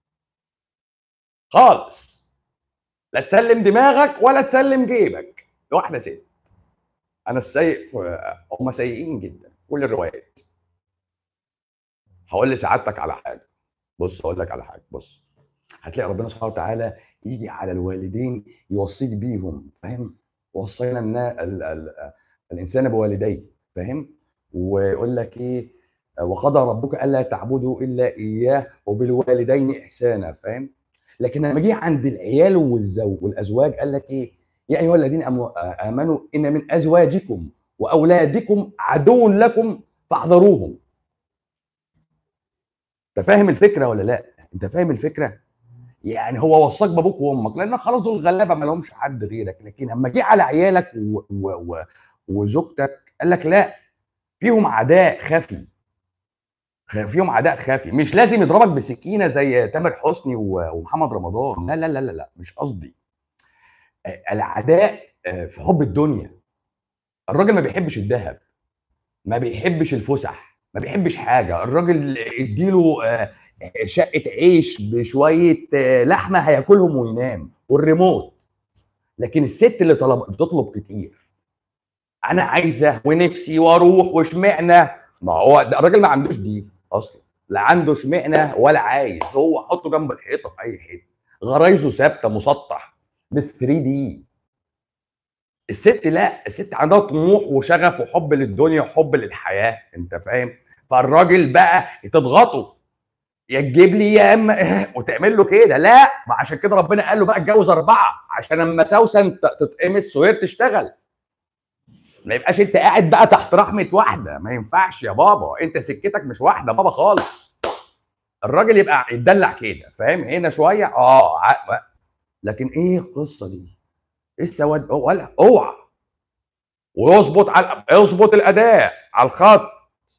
خالص لا تسلم دماغك ولا تسلم جيبك لواحده ست انا السيء هم سيئين جدا كل الروايات هقول لسعادتك على حاجه بص هقول لك على حاجه بص هتلاقي ربنا سبحانه وتعالى يجي على الوالدين يوصيك بيهم فاهم وصينا ال ال الانسان بوالديه فاهم ويقول لك ايه وقضى ربك الا تعبدوا الا اياه وبالوالدين احسانا فاهم لكن لما جه عند العيال والزوج والازواج قال لك ايه يا ايها الذين امنوا ان من ازواجكم واولادكم عدو لكم فاحذروهم انت فاهم الفكره ولا لا انت فاهم الفكره يعني هو وصاك بابوك وامك لان خلاص دول غلابه ما لهمش حد غيرك لكن لما جه على عيالك و... و... و... وزوجتك قال لك لا فيهم عداء خفي فيهم عداء خفي مش لازم يضربك بسكينه زي تامر حسني ومحمد رمضان لا لا لا لا, لا. مش قصدي العداء في حب الدنيا الراجل ما بيحبش الذهب ما بيحبش الفسح ما بيحبش حاجه الراجل اديله شقه عيش بشويه لحمه هياكلهم وينام والريموت لكن الست اللي طلب بتطلب كتير انا عايزه ونفسي واروح واشمعنى ما هو ده الراجل ما عندوش دي اصلا لا عنده اشمعنى ولا عايز هو حطه جنب الحيطه في اي حته غرايزه ثابته مسطح مش 3 دي الست لا الست عندها طموح وشغف وحب للدنيا وحب للحياه انت فاهم فالراجل بقى تضغطه يا تجيب لي يا اما وتعمل له كده لا ما عشان كده ربنا قال له بقى اتجوز اربعه عشان اما سوسن تتقمص سهير تشتغل ما يبقاش انت قاعد بقى تحت رحمه واحده ما ينفعش يا بابا انت سكتك مش واحده بابا خالص الراجل يبقى يتدلع كده فاهم هنا شويه اه لكن ايه القصه دي ايه السواد ولا اوعى ويظبط على يظبط الاداء على الخط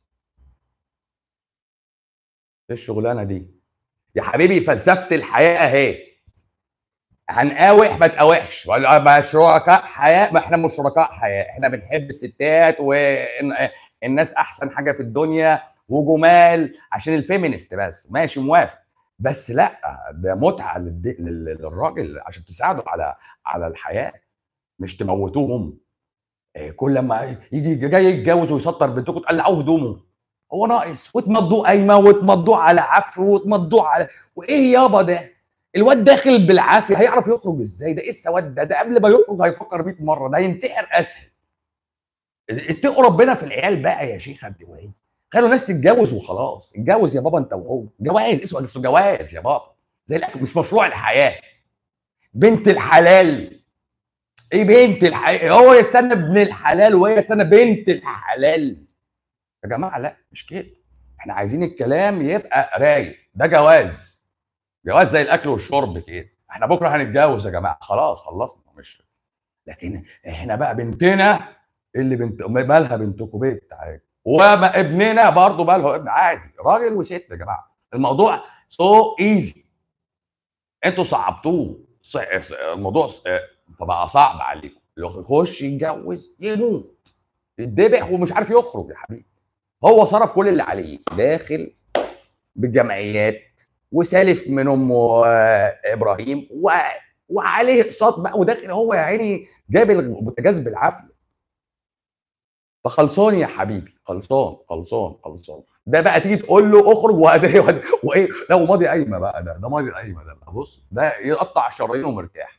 ايه الشغلانه دي يا حبيبي فلسفه الحياه اهي هنقاوح ما تقاوحش ولا شركاء حياه ما احنا مش شركاء حياه احنا بنحب الستات والناس احسن حاجه في الدنيا وجمال عشان الفيمينست بس ماشي موافق بس لا ده متعه للراجل عشان تساعده على على الحياه مش تموتوهم كل ما يجي جاي يتجوز ويسطر بنتكم تقلعوه هدومه هو ناقص وتمضوه قايمه وتمضوه على عفشه وتمضوه على وايه يابا ده الواد داخل بالعافيه هيعرف يخرج ازاي ده ايه السواد ده ده قبل ما يخرج هيفكر 100 مره ده ينتحر اسهل اتقوا ربنا في العيال بقى يا شيخ عبد الوهاب خلوا الناس تتجوز وخلاص اتجوز يا بابا انت وهو جواز اسمه اسمه جواز يا بابا زي الاكل مش مشروع الحياه بنت الحلال ايه بنت الحلال هو يستنى ابن الحلال وهي تستنى بنت الحلال يا جماعه لا مش كده احنا عايزين الكلام يبقى رايق ده جواز جواز زي الاكل والشرب كده احنا بكره هنتجوز يا جماعه خلاص خلصنا مش لكن احنا بقى بنتنا اللي بنت مالها بنتكم بنت عادي وما ابننا برضه ماله ابن عادي راجل وست يا جماعه الموضوع سو so ايزي انتوا صعبتوه الموضوع فبقى صعب عليكم يخش يتجوز يموت يتذبح ومش عارف يخرج يا حبيبي هو صرف كل اللي عليه داخل بالجمعيات وسالف من ام ابراهيم و... وعليه اقساط بقى وداخل هو يا عيني جاب البوتاجاز بالعافيه فخلصان يا حبيبي خلصان خلصان خلصان ده بقى تيجي تقول له اخرج وهدي وايه لو ماضي قايمه بقى ده ده ماضي قايمه ده بقى بص ده يقطع شرايينه مرتاح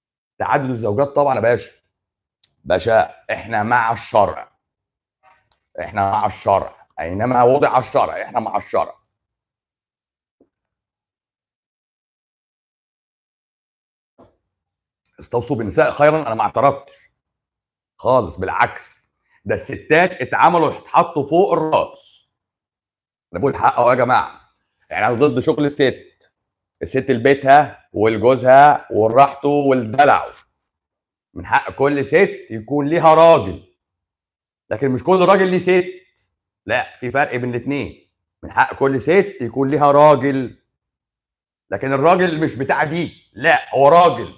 تعدد الزوجات طبعا يا باشا باشا احنا مع الشرع احنا مع الشرع اينما وضع الشرع احنا مع الشرع استوصوا بالنساء خيرا انا ما اعترضتش خالص بالعكس ده الستات اتعملوا يتحطوا فوق الراس انا بقول حق اهو يا جماعه يعني انا ضد شغل الست الست لبيتها ولجوزها وراحته والدلع من حق كل ست يكون ليها راجل لكن مش كل راجل ليه ست لا في فرق بين الاثنين من حق كل ست يكون ليها راجل لكن الراجل مش بتاع دي لا هو راجل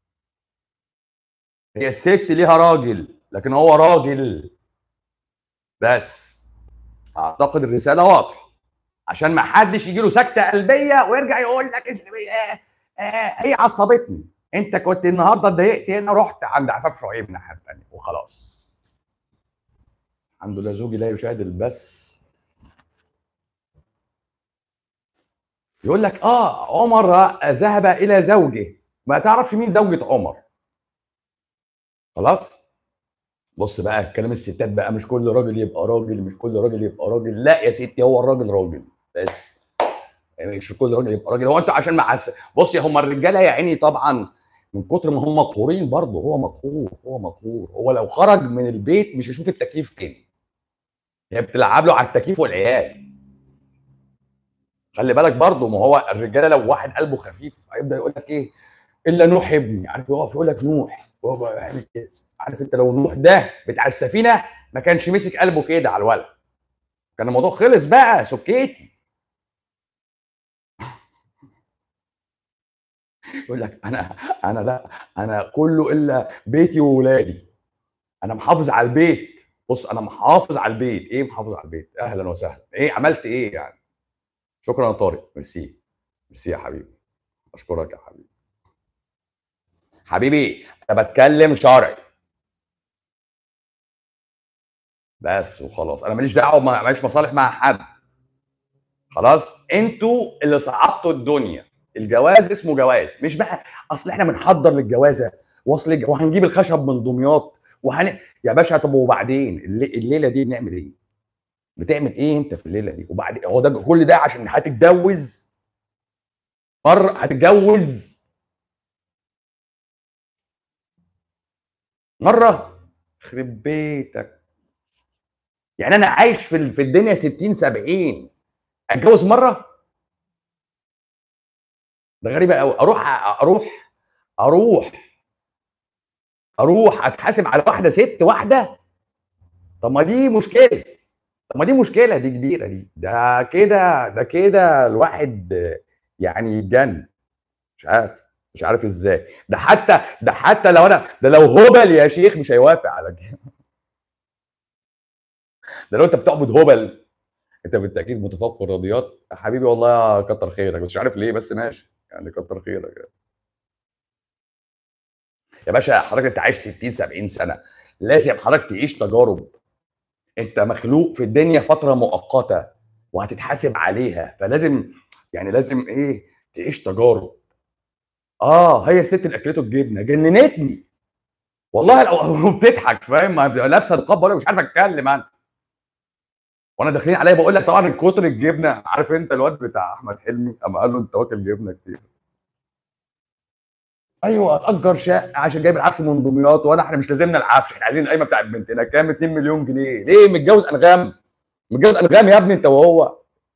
هي الست ليها راجل لكن هو راجل بس اعتقد الرساله واضحه عشان ما حدش يجي له سكته قلبيه ويرجع يقول لك آه آه هي عصبتني انت كنت النهارده اتضايقت هنا رحت عند عفاف شعيب الناحيه الثانيه وخلاص الحمد لله زوجي لا يشاهد البث يقول لك اه عمر ذهب الى زوجه ما تعرفش مين زوجة عمر خلاص بص بقى كلام الستات بقى مش كل راجل يبقى راجل مش كل راجل يبقى راجل لا يا ستي هو الراجل راجل بس مش كل راجل يبقى راجل هو انتوا عشان مع بص يا هم الرجاله يا عيني طبعا من كتر ما هم مقهورين برضه هو مقهور هو مقهور هو لو خرج من البيت مش هيشوف التكييف تاني هي بتلعب له على التكييف والعيال خلي بالك برضه ما هو الرجاله لو واحد قلبه خفيف هيبدا يقول لك ايه الا نوح ابني عارف يقف يقول لك نوح هو يعمل كده عارف انت لو نوح ده بتاع السفينه ما كانش مسك قلبه كده على الولد كان الموضوع خلص بقى سكيتي يقول لك انا انا لا انا كله الا بيتي وولادي انا محافظ على البيت بص انا محافظ على البيت ايه محافظ على البيت اهلا وسهلا ايه عملت ايه يعني شكرا يا طارق ميرسي ميرسي يا حبيبي اشكرك يا حبيبي حبيبي انا بتكلم شرعي بس وخلاص انا ماليش دعوه ماليش مصالح مع حد خلاص انتوا اللي صعبتوا الدنيا الجواز اسمه جواز مش بقى اصل احنا بنحضر للجوازه واصل وهنجيب الخشب من دمياط وهن يا باشا طب وبعدين الليله دي بنعمل ايه؟ بتعمل ايه انت في الليله دي؟ وبعد هو ده كل ده عشان هتتجوز مره هتتجوز مره يخرب بيتك يعني انا عايش في في الدنيا 60 70 اتجوز مره ده غريبه قوي اروح اروح اروح اروح اتحاسب على واحده ست واحده طب ما دي مشكله طب ما دي مشكله دي كبيره دي ده كده ده كده الواحد يعني يتجن مش عارف مش عارف ازاي ده حتى ده حتى لو انا ده لو هبل يا شيخ مش هيوافق على كده ده لو انت بتعبد هبل انت بالتاكيد متفوق في الرياضيات حبيبي والله كتر خيرك مش عارف ليه بس ماشي يعني كتر خيرك يعني. يا باشا حضرتك انت عايش 60 70 سنه لازم حضرتك تعيش تجارب انت مخلوق في الدنيا فتره مؤقته وهتتحاسب عليها فلازم يعني لازم ايه تعيش تجارب اه هي الست اللي اكلته الجبنه جننتني والله لو بتضحك فاهم لابسه نقاب ولا مش عارف اتكلم انا وانا داخلين عليا بقول لك طبعا كتر الجبنه عارف انت الواد بتاع احمد حلمي اما قال له انت واكل جبنه كتير ايوه اتاجر شقه عشان جايب العفش من دمياط وانا احنا مش لازمنا العفش احنا عايزين القايمه بتاعت بنتنا كام 2 مليون جنيه ليه متجوز انغام متجوز انغام يا ابني انت وهو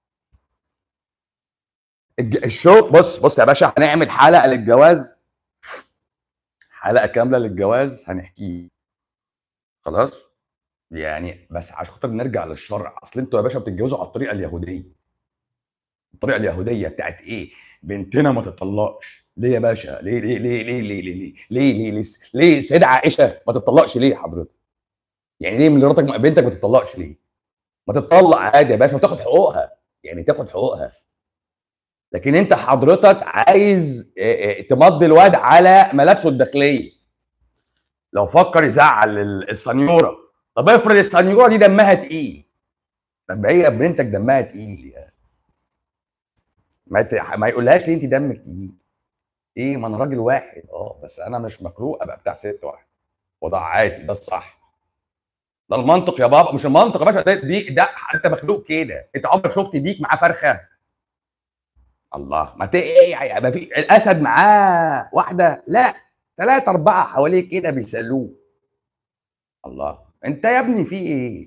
الشو بص بص يا باشا هنعمل حلقه للجواز حلقه كامله للجواز هنحكيه خلاص يعني بس عشان خاطر نرجع للشرع اصل انتوا يا باشا بتتجوزوا على الطريقه اليهوديه الطريقه اليهوديه بتاعت ايه بنتنا ما تطلقش ليه يا باشا ليه ليه ليه ليه ليه ليه ليه ليه ليه ليه, ليه سيدة عائشه ما تطلقش ليه حضرتك يعني ليه مراتك بنتك ما تطلقش ليه ما تطلق عادي يا باشا وتاخد حقوقها يعني تاخد حقوقها لكن انت حضرتك عايز تمضي الواد على ملابسه الداخليه لو فكر يزعل السنيوره طب افرض السنيوره دي دمها تقيل طب هي بنتك دمها تقيل يعني ما ت... ما يقولهاش ليه انت دمك تقيل ايه ما انا راجل واحد اه بس انا مش مخلوق ابقى بتاع ست واحد وده عادي ده الصح ده ده المنطق يا بابا مش المنطق يا باشا ده دي ده انت مخلوق كده انت عمرك شفت ديك معاه فرخه الله ما ت... ايه ما في الاسد معاه واحده لا ثلاثة أربعة حواليه كده بيسألوه الله أنت يا ابني في إيه؟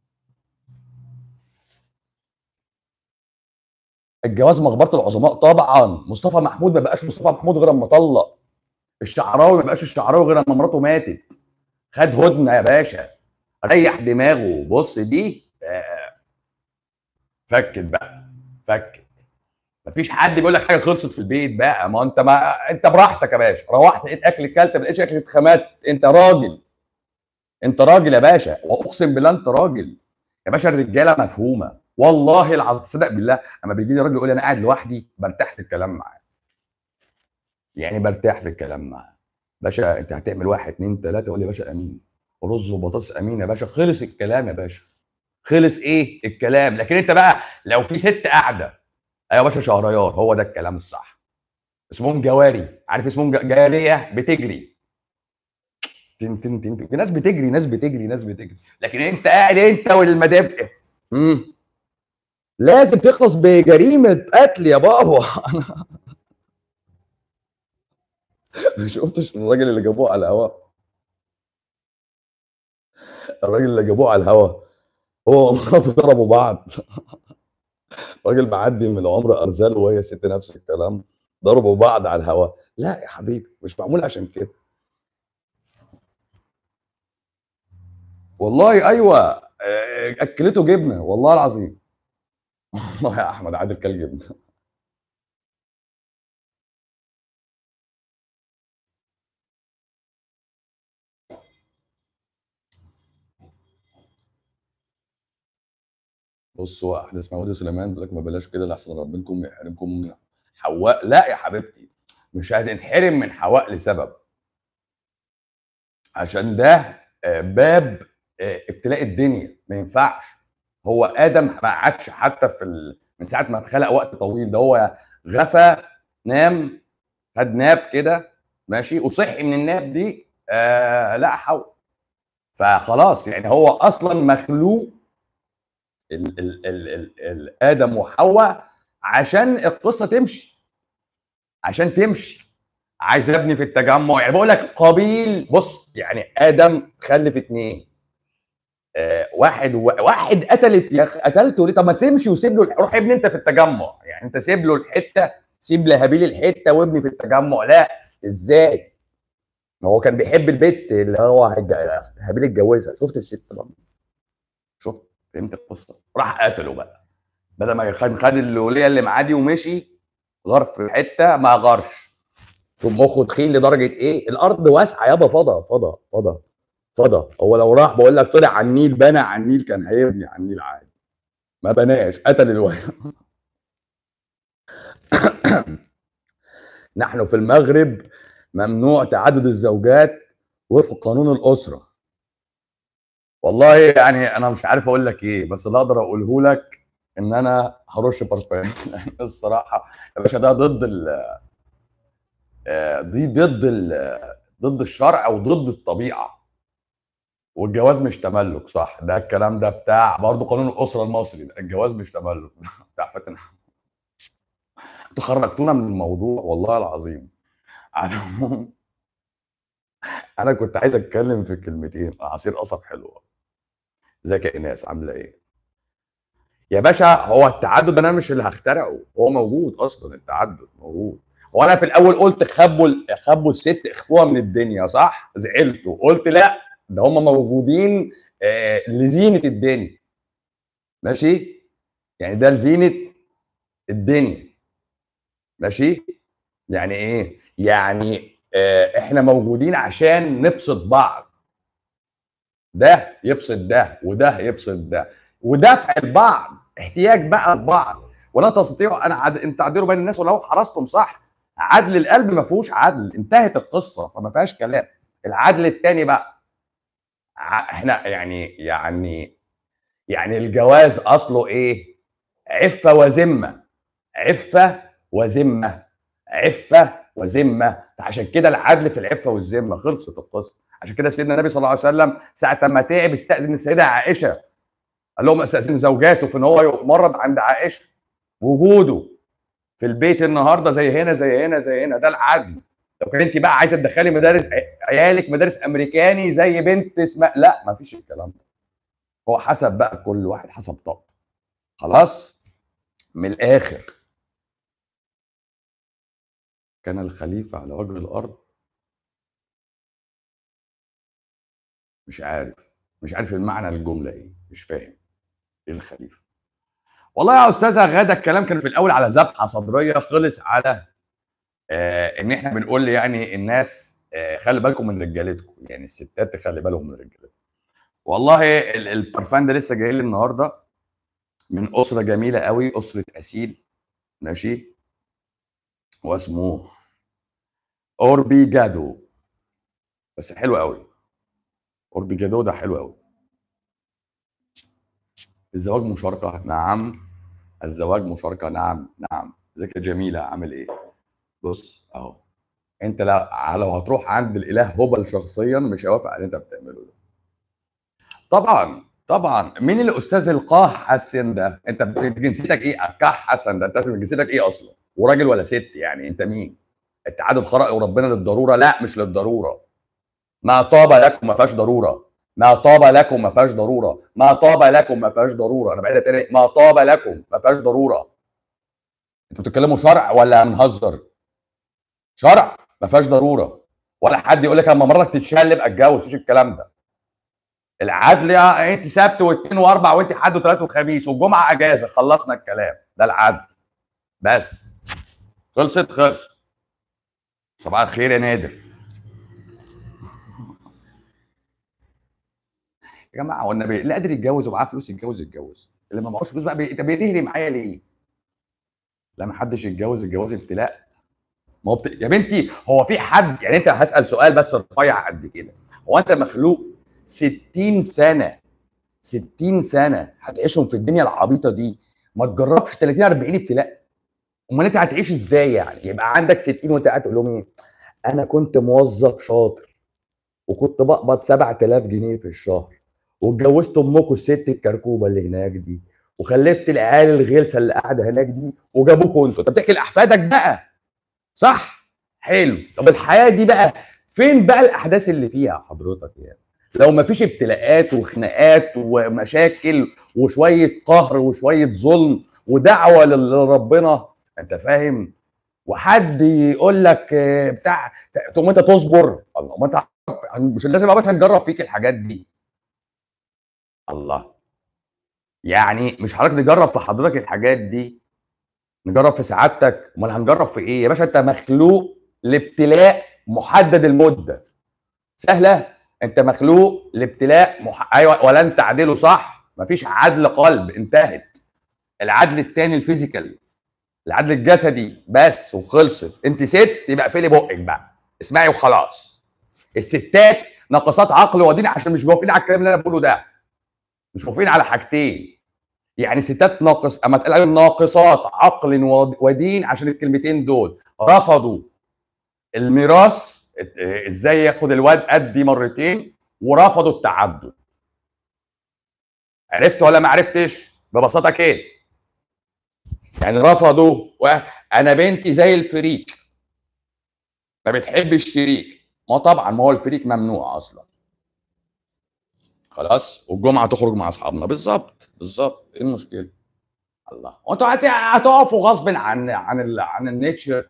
الجواز مقبرة العظماء طبعا مصطفى محمود ما بقاش مصطفى محمود غير اما طلق الشعراوي ما بقاش الشعراوي غير اما مراته ماتت خد هدنه يا باشا ريح دماغه بص دي آه، فكت بقى فكت مفيش حد بيقول لك حاجه خلصت في البيت بقى ما انت ما انت براحتك يا باشا روحت لقيت اكل كلت ما لقيتش اكل اتخمت انت راجل انت راجل يا باشا واقسم بالله انت راجل يا باشا الرجاله مفهومه والله العظيم تصدق بالله اما بيجي لي راجل يقول لي انا قاعد لوحدي برتاح في الكلام معاه يعني برتاح في الكلام معاه باشا انت هتعمل واحد اتنين تلاته يقول لي يا باشا امين رز وبطاطس امين يا باشا خلص الكلام يا باشا خلص ايه الكلام لكن انت بقى لو في ست قاعده ايوه يا باشا شهريار هو ده الكلام الصح اسمهم جواري عارف اسمهم ج- جاريه بتجري تن تن تن تن. ناس بتجري ناس بتجري ناس بتجري لكن انت قاعد انت والمدام امم لازم تخلص بجريمه قتل يا بابا ما شفتش الراجل اللي جابوه على الهواء الراجل اللي جابوه على الهواء هو ومراته ضربوا بعض راجل معدي من العمر ارزال وهي ست نفس الكلام ضربوا بعض على الهواء لا يا حبيبي مش معمول عشان كده والله ايوه آه، اكلته جبنه والله العظيم والله يا احمد عادل كل جبنه بص هو واحده اسمها هدى سليمان بتقول لك ما بلاش كده لحسن ربكم يحرمكم من حواء لا يا حبيبتي مش هتتحرم من حواء لسبب عشان ده آه، باب آه، ابتلاء الدنيا ما ينفعش هو ادم ما قعدش حتى في ال... من ساعه ما اتخلق وقت طويل ده هو غفى نام خد ناب كده ماشي وصحي من الناب دي آه لا حول فخلاص يعني هو اصلا مخلوق ال ال ال ال ال ادم وحواء عشان القصه تمشي عشان تمشي عايز ابني في التجمع يعني بقول لك قابيل بص يعني ادم خلف اتنين آه واحد و... واحد قتلت يا أخي، قتلته ليه طب ما تمشي وسيب له الح- روح ابني انت في التجمع يعني انت سيب له الحته سيب لهابيل الحته وابني في التجمع لا ازاي هو كان بيحب البيت اللي هو هيج- هابيل اتجوزها شفت الست بقى شفت فهمت القصه راح قتله بقى بدل ما خد خد الوليه اللي معاه دي ومشي غار في حته ما غارش شوف مخه تخين لدرجه ايه الارض واسعه يابا فضا فضا فضا فضا هو لو راح بقول لك طلع على النيل بنى على النيل كان هيبني على النيل عادي ما بناش قتل الولد نحن في المغرب ممنوع تعدد الزوجات وفق قانون الاسره والله يعني انا مش عارف اقول لك ايه بس اللي اقدر اقوله لك ان انا هرش برفان لأن الصراحه يا باشا ده ضد ال آه، دي ضد ال ضد الشرع وضد الطبيعه والجواز مش تملك صح ده الكلام ده بتاع برضه قانون الاسره المصري ده الجواز مش تملك بتاع فاتن انتوا خرجتونا من الموضوع والله العظيم على العموم انا كنت عايز اتكلم في كلمتين عصير قصب حلو ازيك يا ايناس عامله ايه يا باشا هو التعدد ده انا مش اللي هخترعه هو موجود اصلا التعدد موجود هو انا في الاول قلت خبوا ال- خبوا الست اخفوها من الدنيا صح زعلتوا قلت لا ده هم موجودين آه لزينه الدنيا ماشي يعني ده لزينه الدنيا ماشي يعني ايه يعني آه احنا موجودين عشان نبسط بعض ده يبسط ده وده يبسط ده ودفع البعض احتياج بقى البعض ولا تستطيعوا انا عد... ان تعدلوا بين الناس ولو حرصتم صح عدل القلب ما فيهوش عدل انتهت القصه فما فيهاش كلام العدل التاني بقى ع- احنا يعني يعني يعني الجواز اصله ايه عفه وذمه عفه وذمه عفه وذمه فعشان كده العدل في العفه والذمه خلصت القصه عشان كده سيدنا النبي صلى الله عليه وسلم ساعه ما تعب استاذن السيده عائشه قال لهم استاذن زوجاته في ان هو يمرض عند عائشه وجوده في البيت النهارده زي هنا زي هنا زي هنا ده العدل لو كان انت بقى عايزه تدخلي مدارس عيالك مدارس امريكاني زي بنت اسمها لا ما فيش الكلام ده هو حسب بقى كل واحد حسب طاقته خلاص من الاخر كان الخليفه على وجه الارض مش عارف مش عارف المعنى الجمله ايه مش فاهم ايه الخليفه والله يا استاذه غاده الكلام كان في الاول على ذبحه صدريه خلص على آه ان احنا بنقول يعني الناس آه خلي بالكم من رجالتكم يعني الستات تخلي بالهم من رجالتكم والله البرفان ده لسه جاي لي النهارده من اسره جميله قوي اسره اسيل ماشي واسمه اوربي جادو بس حلو قوي اوربي جادو ده حلو قوي الزواج مشاركه نعم الزواج مشاركه نعم نعم ازيك يا جميله عامل ايه بص اهو انت لو هتروح عند الاله هبل شخصيا مش هيوافق على اللي انت بتعمله ده طبعا طبعا مين الاستاذ القاح حسن ده انت جنسيتك ايه كاح حسن ده انت جنسيتك ايه اصلا وراجل ولا ست يعني انت مين اتعاد الخرق وربنا للضروره لا مش للضروره ما طاب لكم ما فيهاش ضروره ما طاب لكم ما فيهاش ضروره ما طاب لكم ما فيهاش ضروره انا بعيدها تاني ما طاب لكم ما فيهاش ضروره انتوا بتتكلموا شرع ولا بنهزر شرع ما فيهاش ضروره ولا حد يقول لك لما مرتك تتشلب اتجوز مفيش الكلام ده العدل يا انت سبت واثنين واربع وانت حد وثلاث وخميس والجمعه اجازه خلصنا الكلام ده العدل بس خلصت خلص صباح الخير يا نادر يا جماعه هو النبي اللي قادر يتجوز ومعاه فلوس يتجوز يتجوز اللي ما معهوش فلوس بقى بي... انت بيتهري معايا ليه؟ لا ما حدش يتجوز الجواز ابتلاء ما هو بت... يا بنتي هو في حد يعني انت هسال سؤال بس رفيع قد كده هو انت مخلوق 60 سنه 60 سنه هتعيشهم في الدنيا العبيطه دي ما تجربش 30 40 ابتلاء امال انت هتعيش ازاي يعني يبقى عندك 60 وانت قاعد تقول لهم ايه انا كنت موظف شاطر وكنت بقبض 7000 جنيه في الشهر واتجوزت امكم الست الكركوبه اللي هناك دي وخلفت العيال الغلسه اللي قاعده هناك دي وجابوكوا انتوا انت بتحكي لاحفادك بقى صح حلو طب الحياه دي بقى فين بقى الاحداث اللي فيها حضرتك يعني لو ما فيش ابتلاءات وخناقات ومشاكل وشويه قهر وشويه ظلم ودعوه لربنا انت فاهم وحد يقول لك بتاع تقوم انت تصبر الله ما انت مش لازم ابقى نجرب فيك الحاجات دي الله يعني مش حضرتك نجرب في حضرتك الحاجات دي نجرب في سعادتك امال هنجرب في ايه يا باشا انت مخلوق لابتلاء محدد المده سهله انت مخلوق لابتلاء مح... ايوه ولن تعدله صح مفيش عدل قلب انتهت العدل التاني الفيزيكال العدل الجسدي بس وخلصت انت ست يبقى اقفلي بقك بقى اسمعي وخلاص الستات ناقصات عقل ودين عشان مش موافقين على الكلام اللي انا بقوله ده مش موافقين على حاجتين يعني ستات ناقص اما تقول ناقصات عقل ودين عشان الكلمتين دول رفضوا الميراث ازاي ياخد الواد قدي مرتين ورفضوا التعدد عرفت ولا ما عرفتش ببساطه كده يعني رفضوا انا بنتي زي الفريك ما بتحبش فريك ما طبعا ما هو الفريك ممنوع اصلا خلاص والجمعه تخرج مع اصحابنا بالظبط بالظبط ايه المشكله الله وانتوا هتقفوا غصب عن عن ال عن النيتشر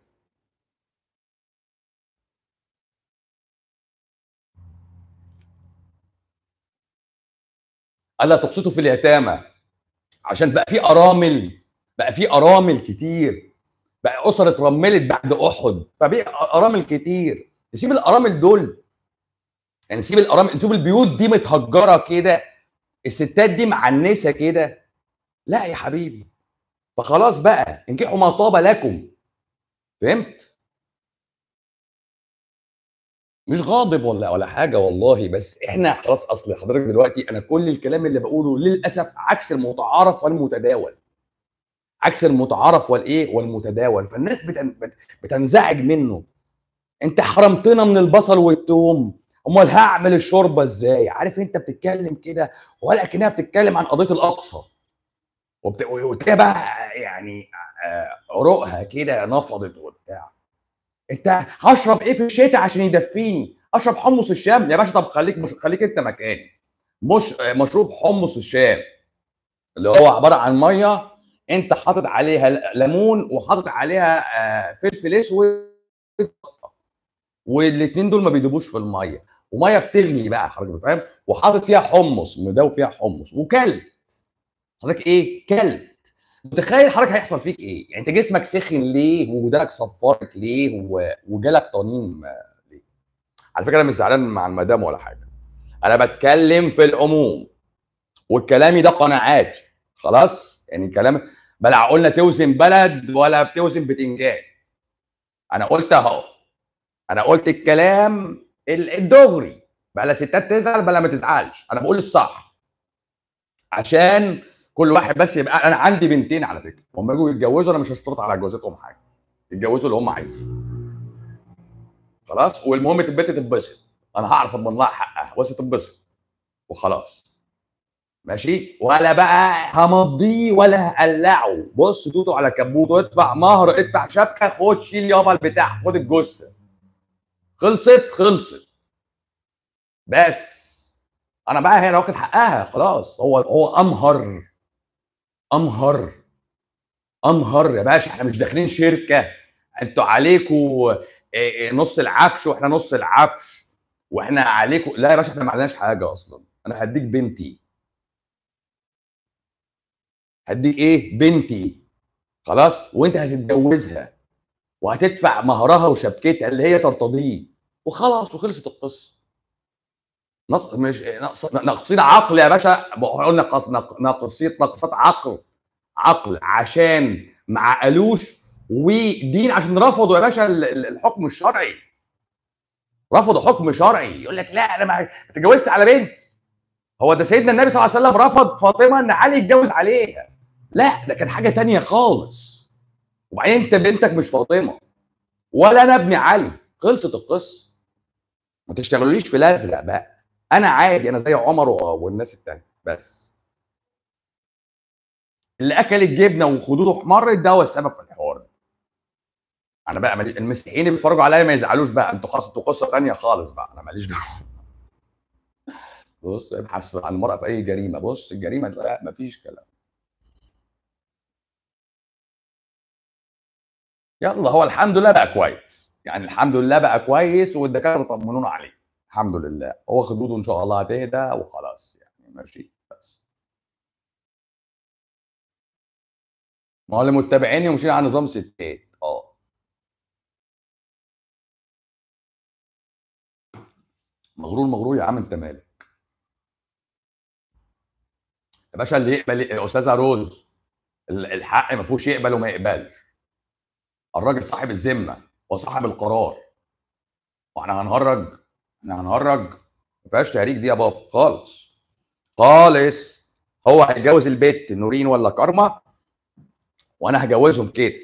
الا تقسطوا في اليتامى عشان بقى في ارامل بقى في ارامل كتير بقى اسر اترملت بعد احد فبقى ارامل كتير نسيب الارامل دول يعني نسيب الارامل نسيب البيوت دي متهجره كده الستات دي معنسه كده لا يا حبيبي فخلاص بقى انكحوا ما طاب لكم فهمت مش غاضب ولا ولا حاجه والله بس احنا خلاص اصل حضرتك دلوقتي انا كل الكلام اللي بقوله للاسف عكس المتعارف والمتداول عكس المتعارف والايه والمتداول فالناس بتن... بتنزعج منه انت حرمتنا من البصل والثوم امال هعمل الشوربه ازاي عارف انت بتتكلم كده ولا كانها بتتكلم عن قضيه الاقصى وبت... وتلاقي بقى يعني آه، عروقها كده نفضت وبتاع انت هشرب ايه في الشتاء عشان يدفيني اشرب حمص الشام يا باشا طب خليك مش خليك انت مكاني مش مشروب حمص الشام اللي هو عباره عن ميه انت حاطط عليها ليمون وحاطط عليها آه، فلفل اسود والاثنين دول ما بيدوبوش في الميه وميه بتغلي بقى حضرتك فاهم وحاطط فيها حمص مداوي فيها حمص وكلت حضرتك ايه كلت متخيل حضرتك هيحصل فيك ايه يعني انت جسمك سخن ليه ودانك صفرت ليه و- وجالك طنين ليه على فكره انا مش زعلان مع المدام ولا حاجه انا بتكلم في العموم والكلامي ده قناعاتي خلاص يعني كلام بلا قلنا توزن بلد ولا بتوزن بتنجان انا قلت اهو انا قلت الكلام ال- الدغري بلا ستات تزعل بلا ما تزعلش انا بقول الصح عشان كل واحد بس يبقى انا عندي بنتين على فكره هم يجوا يتجوزوا انا مش هشترط على جوازتهم حاجه يتجوزوا اللي هم عايزينه خلاص والمهم البنت تتبسط انا هعرف اضمن لها حقها بس تتبسط وخلاص ماشي ولا بقى همضيه ولا هقلعه بص توتو على كبوته ادفع مهر ادفع شبكه خد شيل يابا البتاع خد الجثه خلصت خلصت بس انا بقى هنا واخد حقها خلاص هو هو امهر امهر امهر يا باشا احنا مش داخلين شركه انتوا عليكوا إيه إيه نص العفش واحنا نص العفش واحنا عليكوا لا يا باشا احنا ما عندناش حاجه اصلا انا هديك بنتي هديك ايه بنتي خلاص وانت هتتجوزها وهتدفع مهرها وشبكتها اللي هي ترتضيه وخلاص وخلصت القصه نق... مش نقص... ناقصين عقل يا باشا قلنا نقص... نق... ناقصين نقصات عقل عقل عشان ما عقلوش ودين عشان رفضوا يا باشا ال- ال- الحكم الشرعي رفضوا حكم شرعي يقول لك لا انا ما اتجوزت على بنت هو ده سيدنا النبي صلى الله عليه وسلم رفض فاطمه ان علي يتجوز عليها لا ده كان حاجه تانية خالص وبعدين انت بنتك مش فاطمه ولا انا ابن علي خلصت القصه ما تشتغلوليش في الازرق بقى انا عادي انا زي عمر و- والناس التانية بس اللي اكل الجبنه وخدوده احمرت ده هو السبب في الحوار ده انا بقى مالي- المسيحيين اللي بيتفرجوا عليا ما يزعلوش بقى انتوا خلاص انتوا قصه تانية خالص بقى انا ماليش دعوه بص ابحث عن المرأة في أي جريمة بص الجريمة لا مفيش كلام يلا هو الحمد لله بقى كويس يعني الحمد لله بقى كويس والدكاترة طمنونا عليه الحمد لله هو خدوده إن شاء الله هتهدى وخلاص يعني ماشي بس ما هو اللي متابعيني وماشيين على نظام ستات اه مغرور مغرور يا عم انت مالك يا باشا اللي يقبل يا استاذه روز ال- الحق ما فيهوش يقبل وما يقبلش الراجل صاحب الذمه وصاحب القرار واحنا هنهرج احنا هنهرج ما فيهاش تهريج دي يا بابا خالص خالص هو هيتجوز البت نورين ولا كارما وانا هجوزهم كده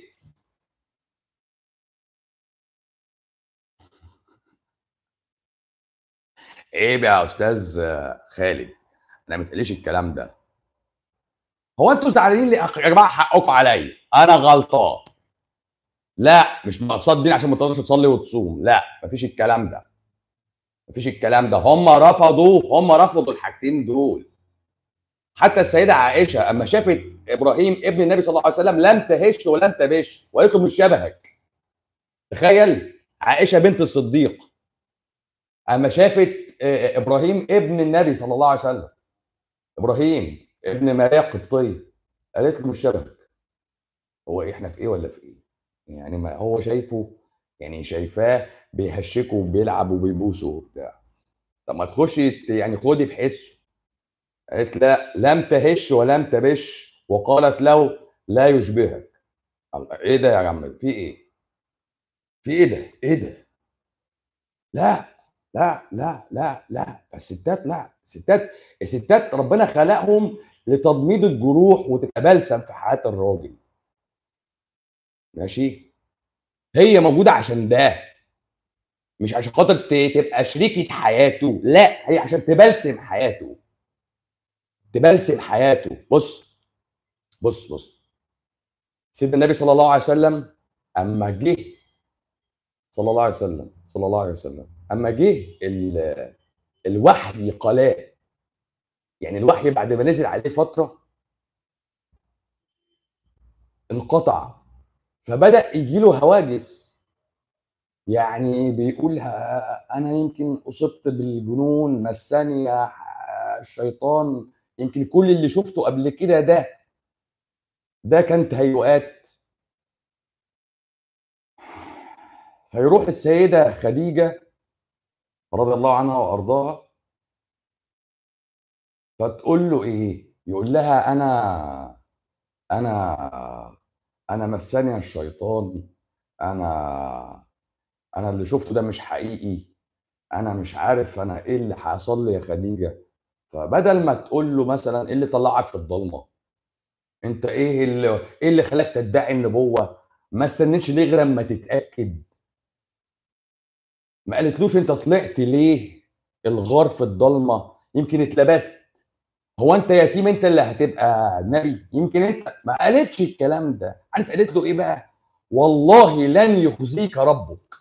عيب يا استاذ خالد انا ما تقليش الكلام ده هو انتوا زعلانين ليه يا جماعه حقكم عليا انا غلطان لا مش ناقصات دين عشان ما تقدرش تصلي وتصوم لا مفيش الكلام ده مفيش الكلام ده هم رفضوا هم رفضوا الحاجتين دول حتى السيده عائشه اما شافت ابراهيم ابن النبي صلى الله عليه وسلم لم تهش ولم تبش وقالت له مش شبهك تخيل عائشه بنت الصديق اما شافت آه، ابراهيم ابن النبي صلى الله عليه وسلم ابراهيم ابن ماريا القبطيه قالت له مش شبهك هو إيه، احنا في ايه ولا في ايه يعني ما هو شايفه يعني شايفاه بيهشكه وبيلعب وبيبوسه وبتاع طب ما تخشي ت- يعني خدي بحسه قالت لا لم تهش ولم تبش وقالت له لا يشبهك الله، ايه ده يا عم في ايه في ايه ده ايه ده لا لا لا لا لا الستات لا الستات الستات ربنا خلقهم لتضميد الجروح وتبقى بلسم في حياه الراجل ماشي هي موجوده عشان ده مش عشان خاطر ت- تبقى شريكة حياته لا هي عشان تبلسم حياته تبلسم حياته بص بص بص سيدنا النبي صلى الله عليه وسلم اما جه صلى الله عليه وسلم صلى الله عليه وسلم اما جه ال- الوحي قلاه يعني الوحي بعد ما نزل عليه فتره انقطع فبدا يجي له هواجس يعني بيقول ها- انا يمكن اصبت بالجنون مسني يا ح- الشيطان يمكن كل اللي شفته قبل كده ده ده كان تهيؤات فيروح السيده خديجه رضي الله عنها وارضاها فتقول له ايه يقول لها انا انا انا مسني الشيطان انا انا اللي شفته ده مش حقيقي انا مش عارف انا ايه اللي حصل لي يا خديجه فبدل ما تقول له مثلا ايه اللي طلعك في الضلمه انت ايه اللي ايه اللي خلاك تدعي النبوه ما استنيتش ليه غير اما تتاكد ما قالتلوش انت طلعت ليه الغار في الضلمه يمكن اتلبست هو انت يتيم انت اللي هتبقى نبي يمكن انت ما قالتش الكلام ده عارف قالت له ايه بقى والله لن يخزيك ربك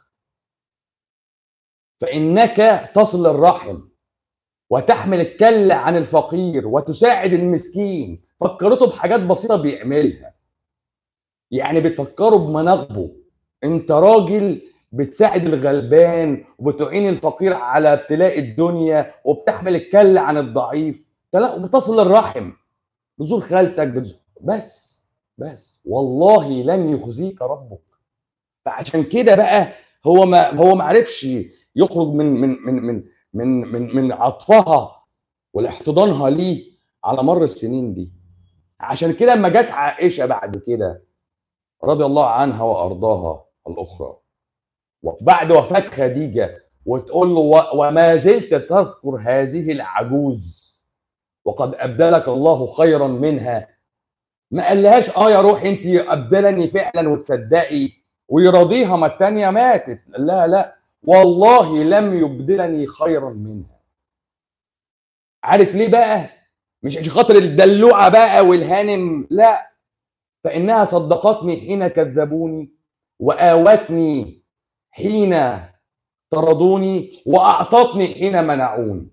فانك تصل الرحم وتحمل الكل عن الفقير وتساعد المسكين فكرته بحاجات بسيطه بيعملها يعني بتفكروا بمناقبه انت راجل بتساعد الغلبان وبتعين الفقير على ابتلاء الدنيا وبتحمل الكل عن الضعيف لا وبتصل الرحم بتزور خالتك بتزور بس بس والله لن يخزيك ربك فعشان كده بقى هو ما هو ما عرفش يخرج من من من من من من, من عطفها ولاحتضانها ليه على مر السنين دي عشان كده لما جت عائشه بعد كده رضي الله عنها وارضاها الاخرى وبعد وفاه خديجه وتقول له "و- وما زلت تذكر هذه العجوز وقد ابدلك الله خيرا منها ما قالهاش اه يا روحي انت ابدلني فعلا وتصدقي ويراضيها ما التانية ماتت لا لا والله لم يبدلني خيرا منها عارف ليه بقى مش عشان خاطر الدلوعه بقى والهانم لا فانها صدقتني حين كذبوني واوتني حين طردوني واعطتني حين منعوني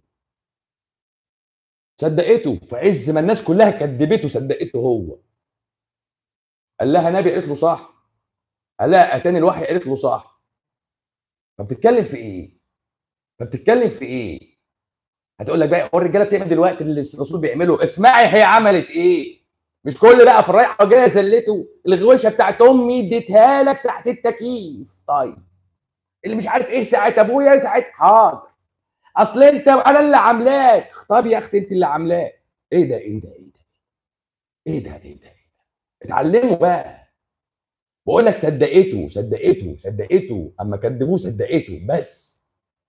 صدقته في عز ما الناس كلها كذبته صدقته هو قال لها نبي قالت له صح قال لها اتاني الوحي قالت له صح فبتتكلم في ايه فبتتكلم في ايه هتقول لك بقى هو الرجاله بتعمل دلوقتي اللي الرسول بيعمله اسمعي هي عملت ايه مش كل بقى في الرايحه جايه زلته الغوشه بتاعت امي اديتها لك ساعه التكييف طيب اللي مش عارف ايه ساعه ابويا ساعه حاضر اصل انت انا اللي عاملاك طب يا اختي انت اللي عاملاه ايه ده ايه ده ايه ده ايه ده ايه ده, إيه ده؟ اتعلموا بقى بقول لك صدقته صدقته صدقته اما كدبوه صدقته بس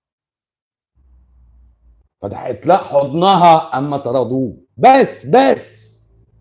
فتحت لها حضنها اما طردوه بس بس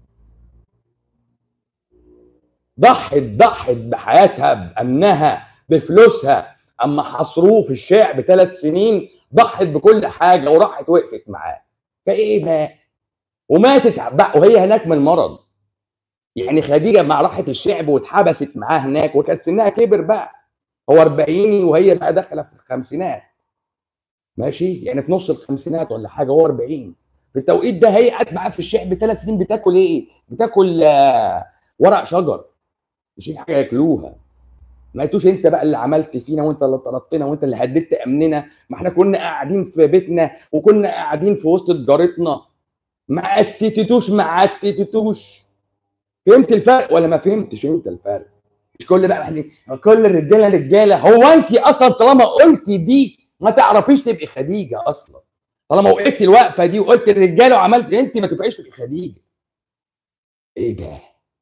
ضحت ضحت بحياتها بامنها بفلوسها اما حصروه في الشعب ثلاث سنين ضحت بكل حاجه وراحت وقفت معاه فايه بقى وماتت بقى وهي هناك من المرض يعني خديجه مع راحت الشعب واتحبست معاه هناك وكانت سنها كبر بقى هو 40 وهي بقى داخله في الخمسينات ماشي يعني في نص الخمسينات ولا حاجه هو 40 في التوقيت ده هي قعدت معاه في الشعب ثلاث سنين بتاكل ايه؟ بتاكل آه، ورق شجر مش حاجه ياكلوها ما قلتوش انت بقى اللي عملت فينا وانت اللي طردتنا وانت اللي هددت امننا ما احنا كنا قاعدين في بيتنا وكنا قاعدين في وسط جارتنا ما عتتتوش ما عتتتوش فهمت الفرق ولا ما فهمتش انت الفرق مش كل بقى يعني كل الرجاله رجاله هو انت اصلا طالما قلتي دي ما تعرفيش تبقي خديجه اصلا طالما وقفتي الوقفه دي وقلت الرجاله وعملت انت ما تبقيش تبقي خديجه ايه ده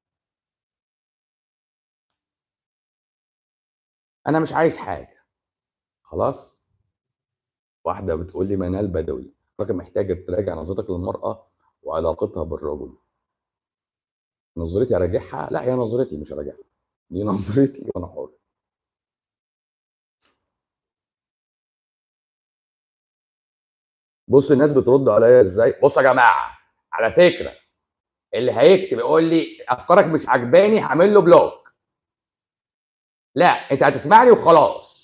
انا مش عايز حاجه خلاص واحده بتقول لي منال بدوي راجل محتاجه تراجع نظرتك للمراه وعلاقتها بالرجل نظرتي اراجعها لا هي نظرتي مش هراجعها دي نظرتي وانا حر بص الناس بترد عليا ازاي بصوا يا جماعه على فكره اللي هيكتب يقول لي افكارك مش عجباني هعمل له بلوك لا انت هتسمعني وخلاص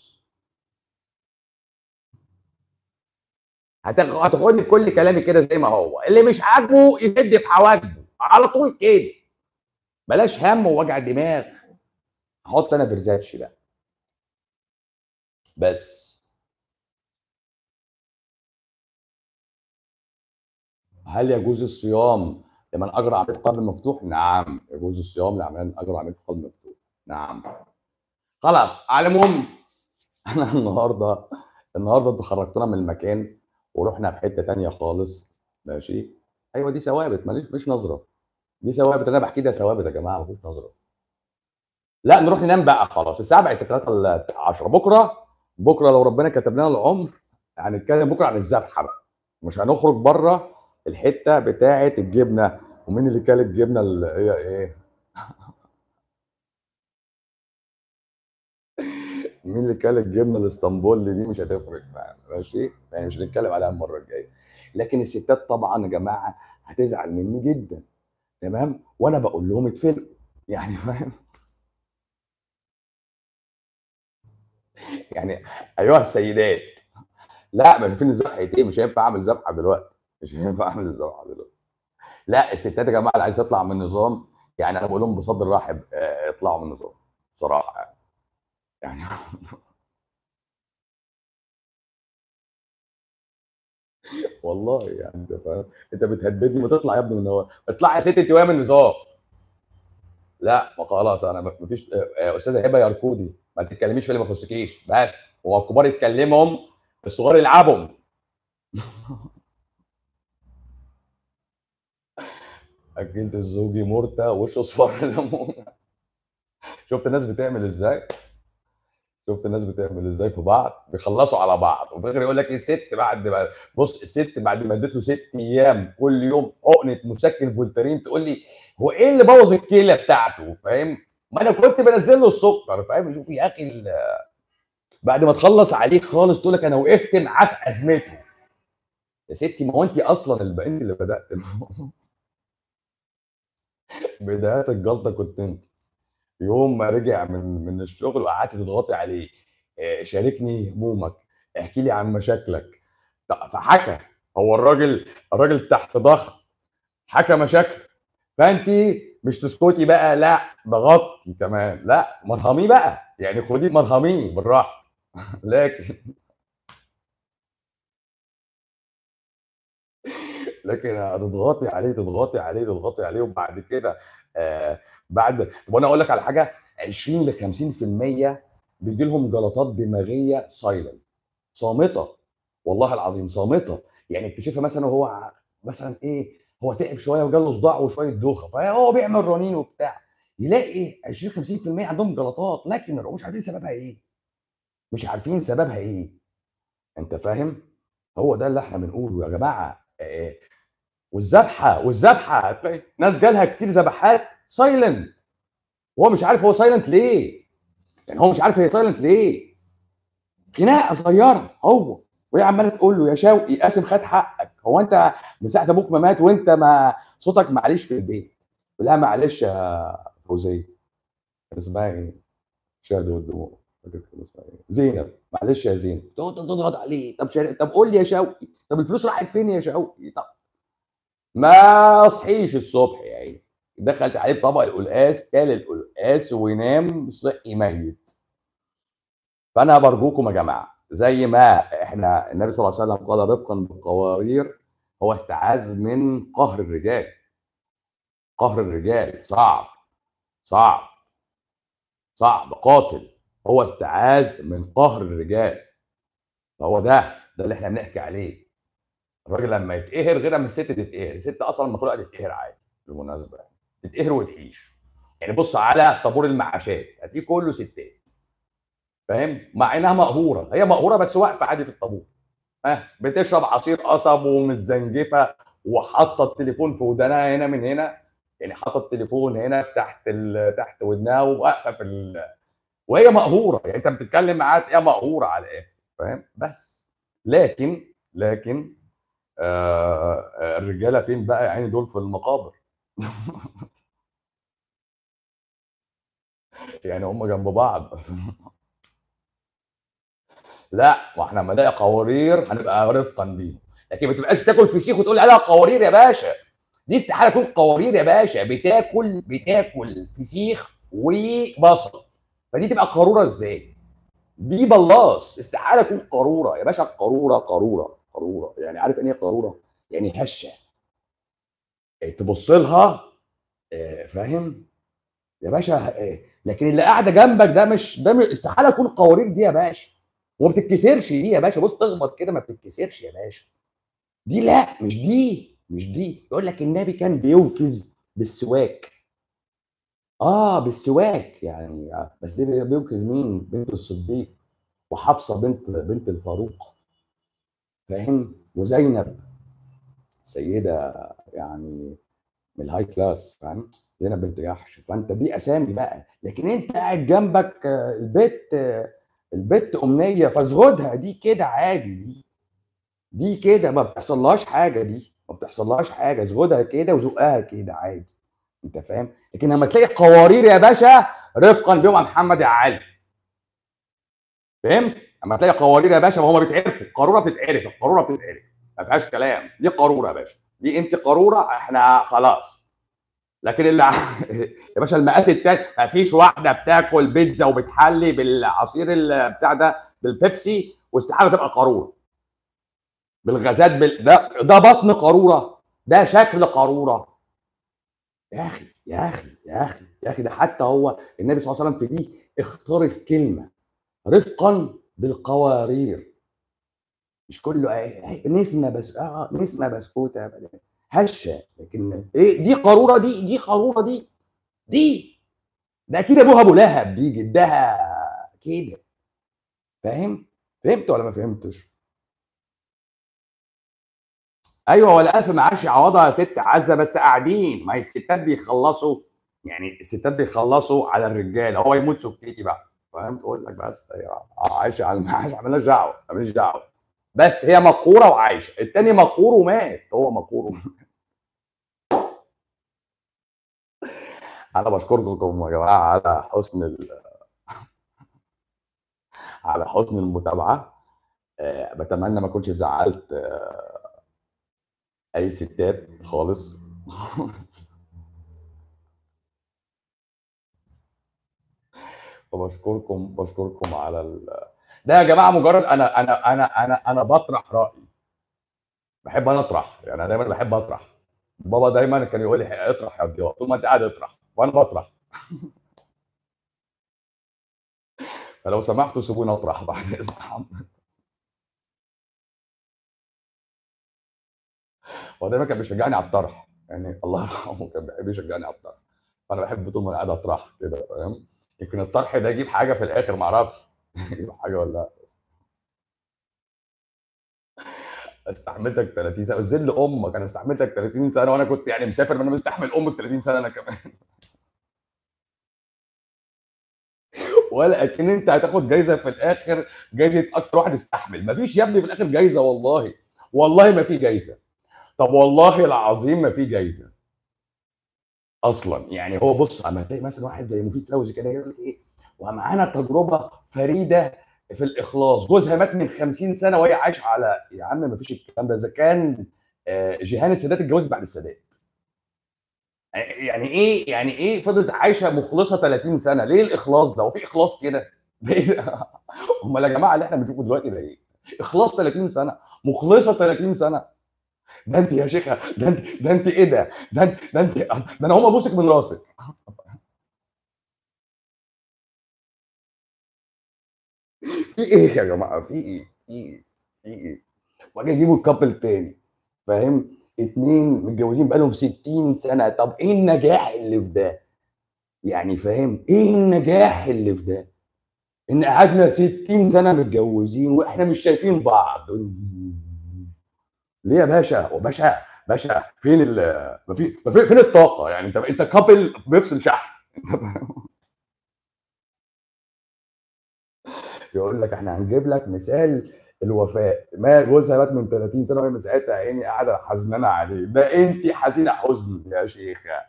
هتاخ- هتاخدني بكل كلامي كده زي ما هو اللي مش عاجبه يهد في حواجبه على طول كده بلاش هم ووجع دماغ احط انا فرزاتشي بقى بس هل يجوز الصيام لمن اجرى عمليه قلب مفتوح؟ نعم يجوز الصيام لمن اجرى عمليه قلب مفتوح نعم خلاص على العموم انا النهارده النهارده انتوا خرجتونا من المكان ورحنا في حته تانية خالص ماشي ايوه دي ثوابت ماليش مش نظره دي ثوابت انا بحكي ده ثوابت يا جماعه ما فيهوش نظره لا نروح ننام بقى خلاص الساعه بقت 3 ل 10 بكره بكره لو ربنا كتب لنا العمر هنتكلم بكره عن الذبحه بقى مش هنخرج بره الحته بتاعه الجبنه ومين اللي كل الجبنه اللي هي ايه مين اللي كل الجبنه الاسطنبولي دي مش هتفرق معانا ماشي يعني مش هنتكلم عليها المره الجايه لكن الستات طبعا يا جماعه هتزعل مني جدا تمام وانا بقول لهم اتفلقوا يعني فاهم يعني ايها السيدات لا ما فين ذبحه ايه مش هينفع اعمل ذبحه دلوقتي مش هينفع اعمل الذبحه دلوقتي لا الستات يا جماعه اللي عايزه تطلع من النظام يعني انا بقول لهم بصدر رحب آه، اطلعوا من النظام صراحه يعني يعني والله يعني انت فاهم انت بتهددني ما تطلع يا ابني من النظام اطلع يا ست انت وهي من النظام لا ما خلاص انا ما فيش آه، استاذه هبه يا ركودي ما تتكلميش في اللي ما يخصكيش بس هو الكبار يتكلمهم الصغار يلعبهم اكلت الزوجي مرتة وش اصفر ليمون شفت الناس بتعمل ازاي شفت الناس بتعمل ازاي في بعض بيخلصوا على بعض وفي الاخر يقول لك ايه الست بعد ما بص الست بعد ما اديت له ست ايام كل يوم حقنه مسكن فولترين تقول لي هو ايه اللي بوظ الكلى بتاعته فاهم ما انا كنت بنزل له السكر فاهم شوف يا اخي ال- بعد ما تخلص عليك خالص تقول لك انا وقفت معاه في ازمته يا ستي ما هو انت اصلا اللي انت اللي بدات بدايه الجلطه كنت انت يوم ما رجع من من الشغل وقعدت تضغطي عليه آه، شاركني همومك احكي لي عن مشاكلك ط- فحكى هو الراجل الراجل تحت ضغط حكى مشاكل فانت مش تسكتي بقى لا ضغطي كمان لا مرهميه بقى يعني خدي مرهميه بالراحه لكن لكن هتضغطي عليه تضغطي عليه تضغطي عليه وبعد كده آه بعد طب انا اقول لك على حاجه 20 ل 50% بيجي لهم جلطات دماغيه سايلنت صامته والله العظيم صامته يعني اكتشفها مثلا وهو ع- مثلا ايه هو تعب شويه وجاله صداع وشويه دوخه فهو بيعمل رنين وبتاع يلاقي 20 50% عندهم جلطات لكن ما مش عارفين سببها ايه مش عارفين سببها ايه انت فاهم هو ده اللي احنا بنقوله يا جماعه آه، والذبحه والذبحه هتلاقي ناس جالها كتير ذبحات سايلنت وهو مش عارف هو سايلنت ليه يعني هو مش عارف هي سايلنت ليه خناقه صغيره هو وهي عماله تقول له يا شوقي قاسم خد حقك هو انت من ساعه ابوك ما مات وانت ما صوتك معلش في البيت يقول لها معلش يا فوزيه كان اسمها ايه؟ شهد والدموع فاكر كان اسمها ايه؟ زينب معلش يا زينب تقعد تضغط عليه طب شارك طب قول لي يا شوقي طب الفلوس راحت فين يا شوقي طب ما صحيش الصبح يا عيني دخلت عليه طبق القلقاس كل القلقاس ونام صحي ميت فانا برجوكم يا جماعه زي ما احنا النبي صلى الله عليه وسلم قال رفقا بالقوارير هو استعاذ من قهر الرجال قهر الرجال صعب صعب صعب قاتل هو استعاذ من قهر الرجال فهو ده ده اللي احنا بنحكي عليه الراجل لما يتقهر غير لما الست تتقهر الست اصلا المفروض تتقهر عادي بالمناسبه يعني تتقهر وتعيش يعني بص على طابور المعاشات هتلاقيه كله ستات فاهم مع انها مقهوره هي مقهوره بس واقفه عادي في الطابور ها بتشرب عصير قصب ومتزنجفه وحاطه التليفون في ودانها هنا من هنا يعني حاطه التليفون هنا في تحت ال... تحت ودنها وواقفه في ال... وهي مقهوره يعني انت بتتكلم معاها تلاقيها مقهوره على الاخر فاهم بس لكن لكن آه، آه، الرجاله فين بقى يا عيني دول في المقابر يعني هم جنب بعض لا واحنا لما نلاقي قوارير هنبقى رفقا بيهم لكن ما تبقاش تاكل فسيخ وتقول لي عليها قوارير يا باشا دي استحاله تكون قوارير يا باشا بتاكل بتاكل فسيخ وبصل فدي تبقى قاروره ازاي؟ دي بلاص استحاله تكون قاروره يا باشا قاروره قاروره قاروره يعني عارف يعني ايه قاروره؟ يعني هشه يعني تبص لها آه، فاهم؟ يا باشا آه، لكن اللي قاعده جنبك ده مش ده مش- استحاله تكون قوارير دي يا باشا وما بتتكسرش دي يا باشا بص تخبط كده ما بتتكسرش يا باشا دي لا مش دي مش دي يقول لك النبي كان بيوكز بالسواك اه بالسواك يعني آه، بس دي بيوكز مين بنت الصديق وحفصه بنت بنت الفاروق فاهم وزينب سيده يعني من الهاي كلاس فاهم زينب بنت جحش فانت دي اسامي بقى لكن انت قاعد جنبك آه، البت آه، البت امنيه فازغدها دي كده عادي دي دي كده ما بتحصلهاش حاجه دي ما بتحصلهاش حاجه زغدها كده وزقها كده عادي انت فاهم لكن لما تلاقي قوارير يا باشا رفقا بيهم يا محمد يا علي فهمت اما تلاقي قوارير يا باشا ما هو بيتعرف القاروره بتتعرف القاروره بتتعرف ما فيهاش كلام دي قاروره يا باشا دي انت قاروره احنا خلاص لكن اللي ع- يا باشا المقاس التاني ما فيش واحده بتاكل بيتزا وبتحلي بالعصير ال- بتاع ده بالبيبسي واستحاله تبقى قاروره بالغازات بال... ده ده بطن قاروره ده شكل قاروره يا اخي يا اخي يا اخي يا اخي ده حتى هو النبي صلى الله عليه وسلم في دي اختار الكلمه رفقا بالقوارير مش كله آه، آه، نسمه بس اه نسمه بسكوته هشه لكن ايه دي قاروره دي دي قاروره دي دي ده اكيد ابوها ابو لهب دي جدها كده فاهم فهمت ولا ما فهمتش ايوه ولا الف معاش يعوضها يا ست عزه بس قاعدين ما هي الستات بيخلصوا يعني الستات بيخلصوا على الرجاله هو يموت سكتي بقى فاهم تقول لك بس هي عايشه على المعاش مالناش دعوه ماليش دعوه بس هي مقوره وعايشه التاني مقور ومات هو مقور ومات. انا بشكركم يا جماعه على حسن ال... على حسن المتابعه آه، بتمنى ما اكونش زعلت آه، اي ستات خالص فبشكركم بشكركم على ال... ده يا جماعه مجرد انا انا انا انا انا بطرح رايي بحب انا اطرح يعني انا دايما بحب اطرح بابا دايما كان يقول لي اطرح يا ضياء طول ما انت قاعد اطرح وانا بطرح فلو سمحتوا سيبوني اطرح بعد اذن حضرتك هو دايما كان بيشجعني على الطرح يعني الله يرحمه كان بيحب يشجعني على الطرح فانا بحب طول ما انا قاعد اطرح كده فاهم يمكن الطرح ده يجيب حاجه في الاخر ما اعرفش يجيب حاجه ولا لا استحملتك 30 سنه ذل امك انا استحملتك 30 سنه وانا كنت يعني مسافر ما انا مستحمل امك 30 سنه انا كمان ولا اكن انت هتاخد جايزه في الاخر جايزه اكتر واحد استحمل مفيش يا ابني في الاخر جايزه والله والله ما في جايزه طب والله العظيم ما في جايزه اصلا يعني هو بص اما تلاقي مثلا واحد زي مفيد فوزي كده يقول لك ايه ومعانا تجربه فريده في الاخلاص جوزها مات من 50 سنه وهي عايشه على يا عم ما فيش الكلام ده اذا كان آه، جيهان السادات اتجوزت بعد السادات يعني ايه يعني ايه فضلت عايشه مخلصه 30 سنه ليه الاخلاص ده هو في اخلاص كده ده ايه ده امال يا جماعه اللي احنا بنشوفه دلوقتي ده ايه اخلاص 30 سنه مخلصه 30 سنه ده انت يا شيخه ده انت ده انت ايه ده ده انت ده انت ده انا هقوم ابوسك من راسك في ايه يا جماعه في ايه في ايه في ايه وبعدين يجيبوا الكابل تاني فاهم اتنين متجوزين بقالهم 60 سنه طب ايه النجاح اللي في ده يعني فاهم ايه النجاح اللي في ده ان قعدنا 60 سنه متجوزين واحنا مش شايفين بعض ليه يا باشا وباشا باشا فين ال ما في ما في- فين الطاقه يعني انت انت كابل بيفصل شحن يقول لك احنا هنجيب لك مثال الوفاء ما جوزها مات من 30 سنه وهي من ساعتها عيني قاعده حزنانه عليه ده انت حزينه حزن يا شيخه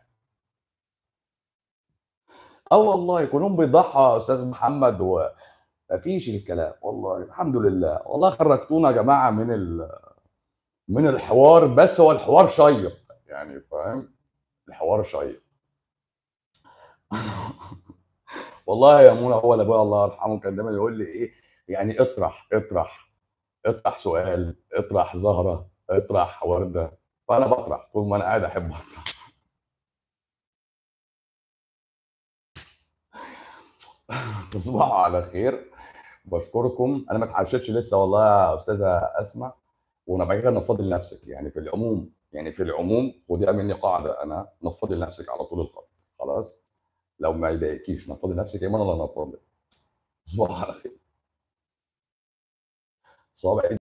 اه والله كلهم بيضحوا يا استاذ محمد ومفيش الكلام والله الحمد لله والله خرجتونا يا جماعه من ال... من الحوار بس هو الحوار شيق يعني فاهم الحوار شيق والله يا منى هو اللي ابويا الله يرحمه كان دايما يقول لي ايه يعني اطرح اطرح اطرح سؤال اطرح زهره اطرح ورده فانا بطرح طول ما انا قاعد احب اطرح تصبحوا على خير بشكركم انا ما اتعشتش لسه والله يا استاذه اسماء وانا بعد كده نفضل نفسك يعني في العموم يعني في العموم ودي مني قاعده انا نفضل نفسك على طول الخط خلاص لو ما يضايقكيش نفضي نفسك يا ايمان ولا نفضل تصبحوا على خير صوابع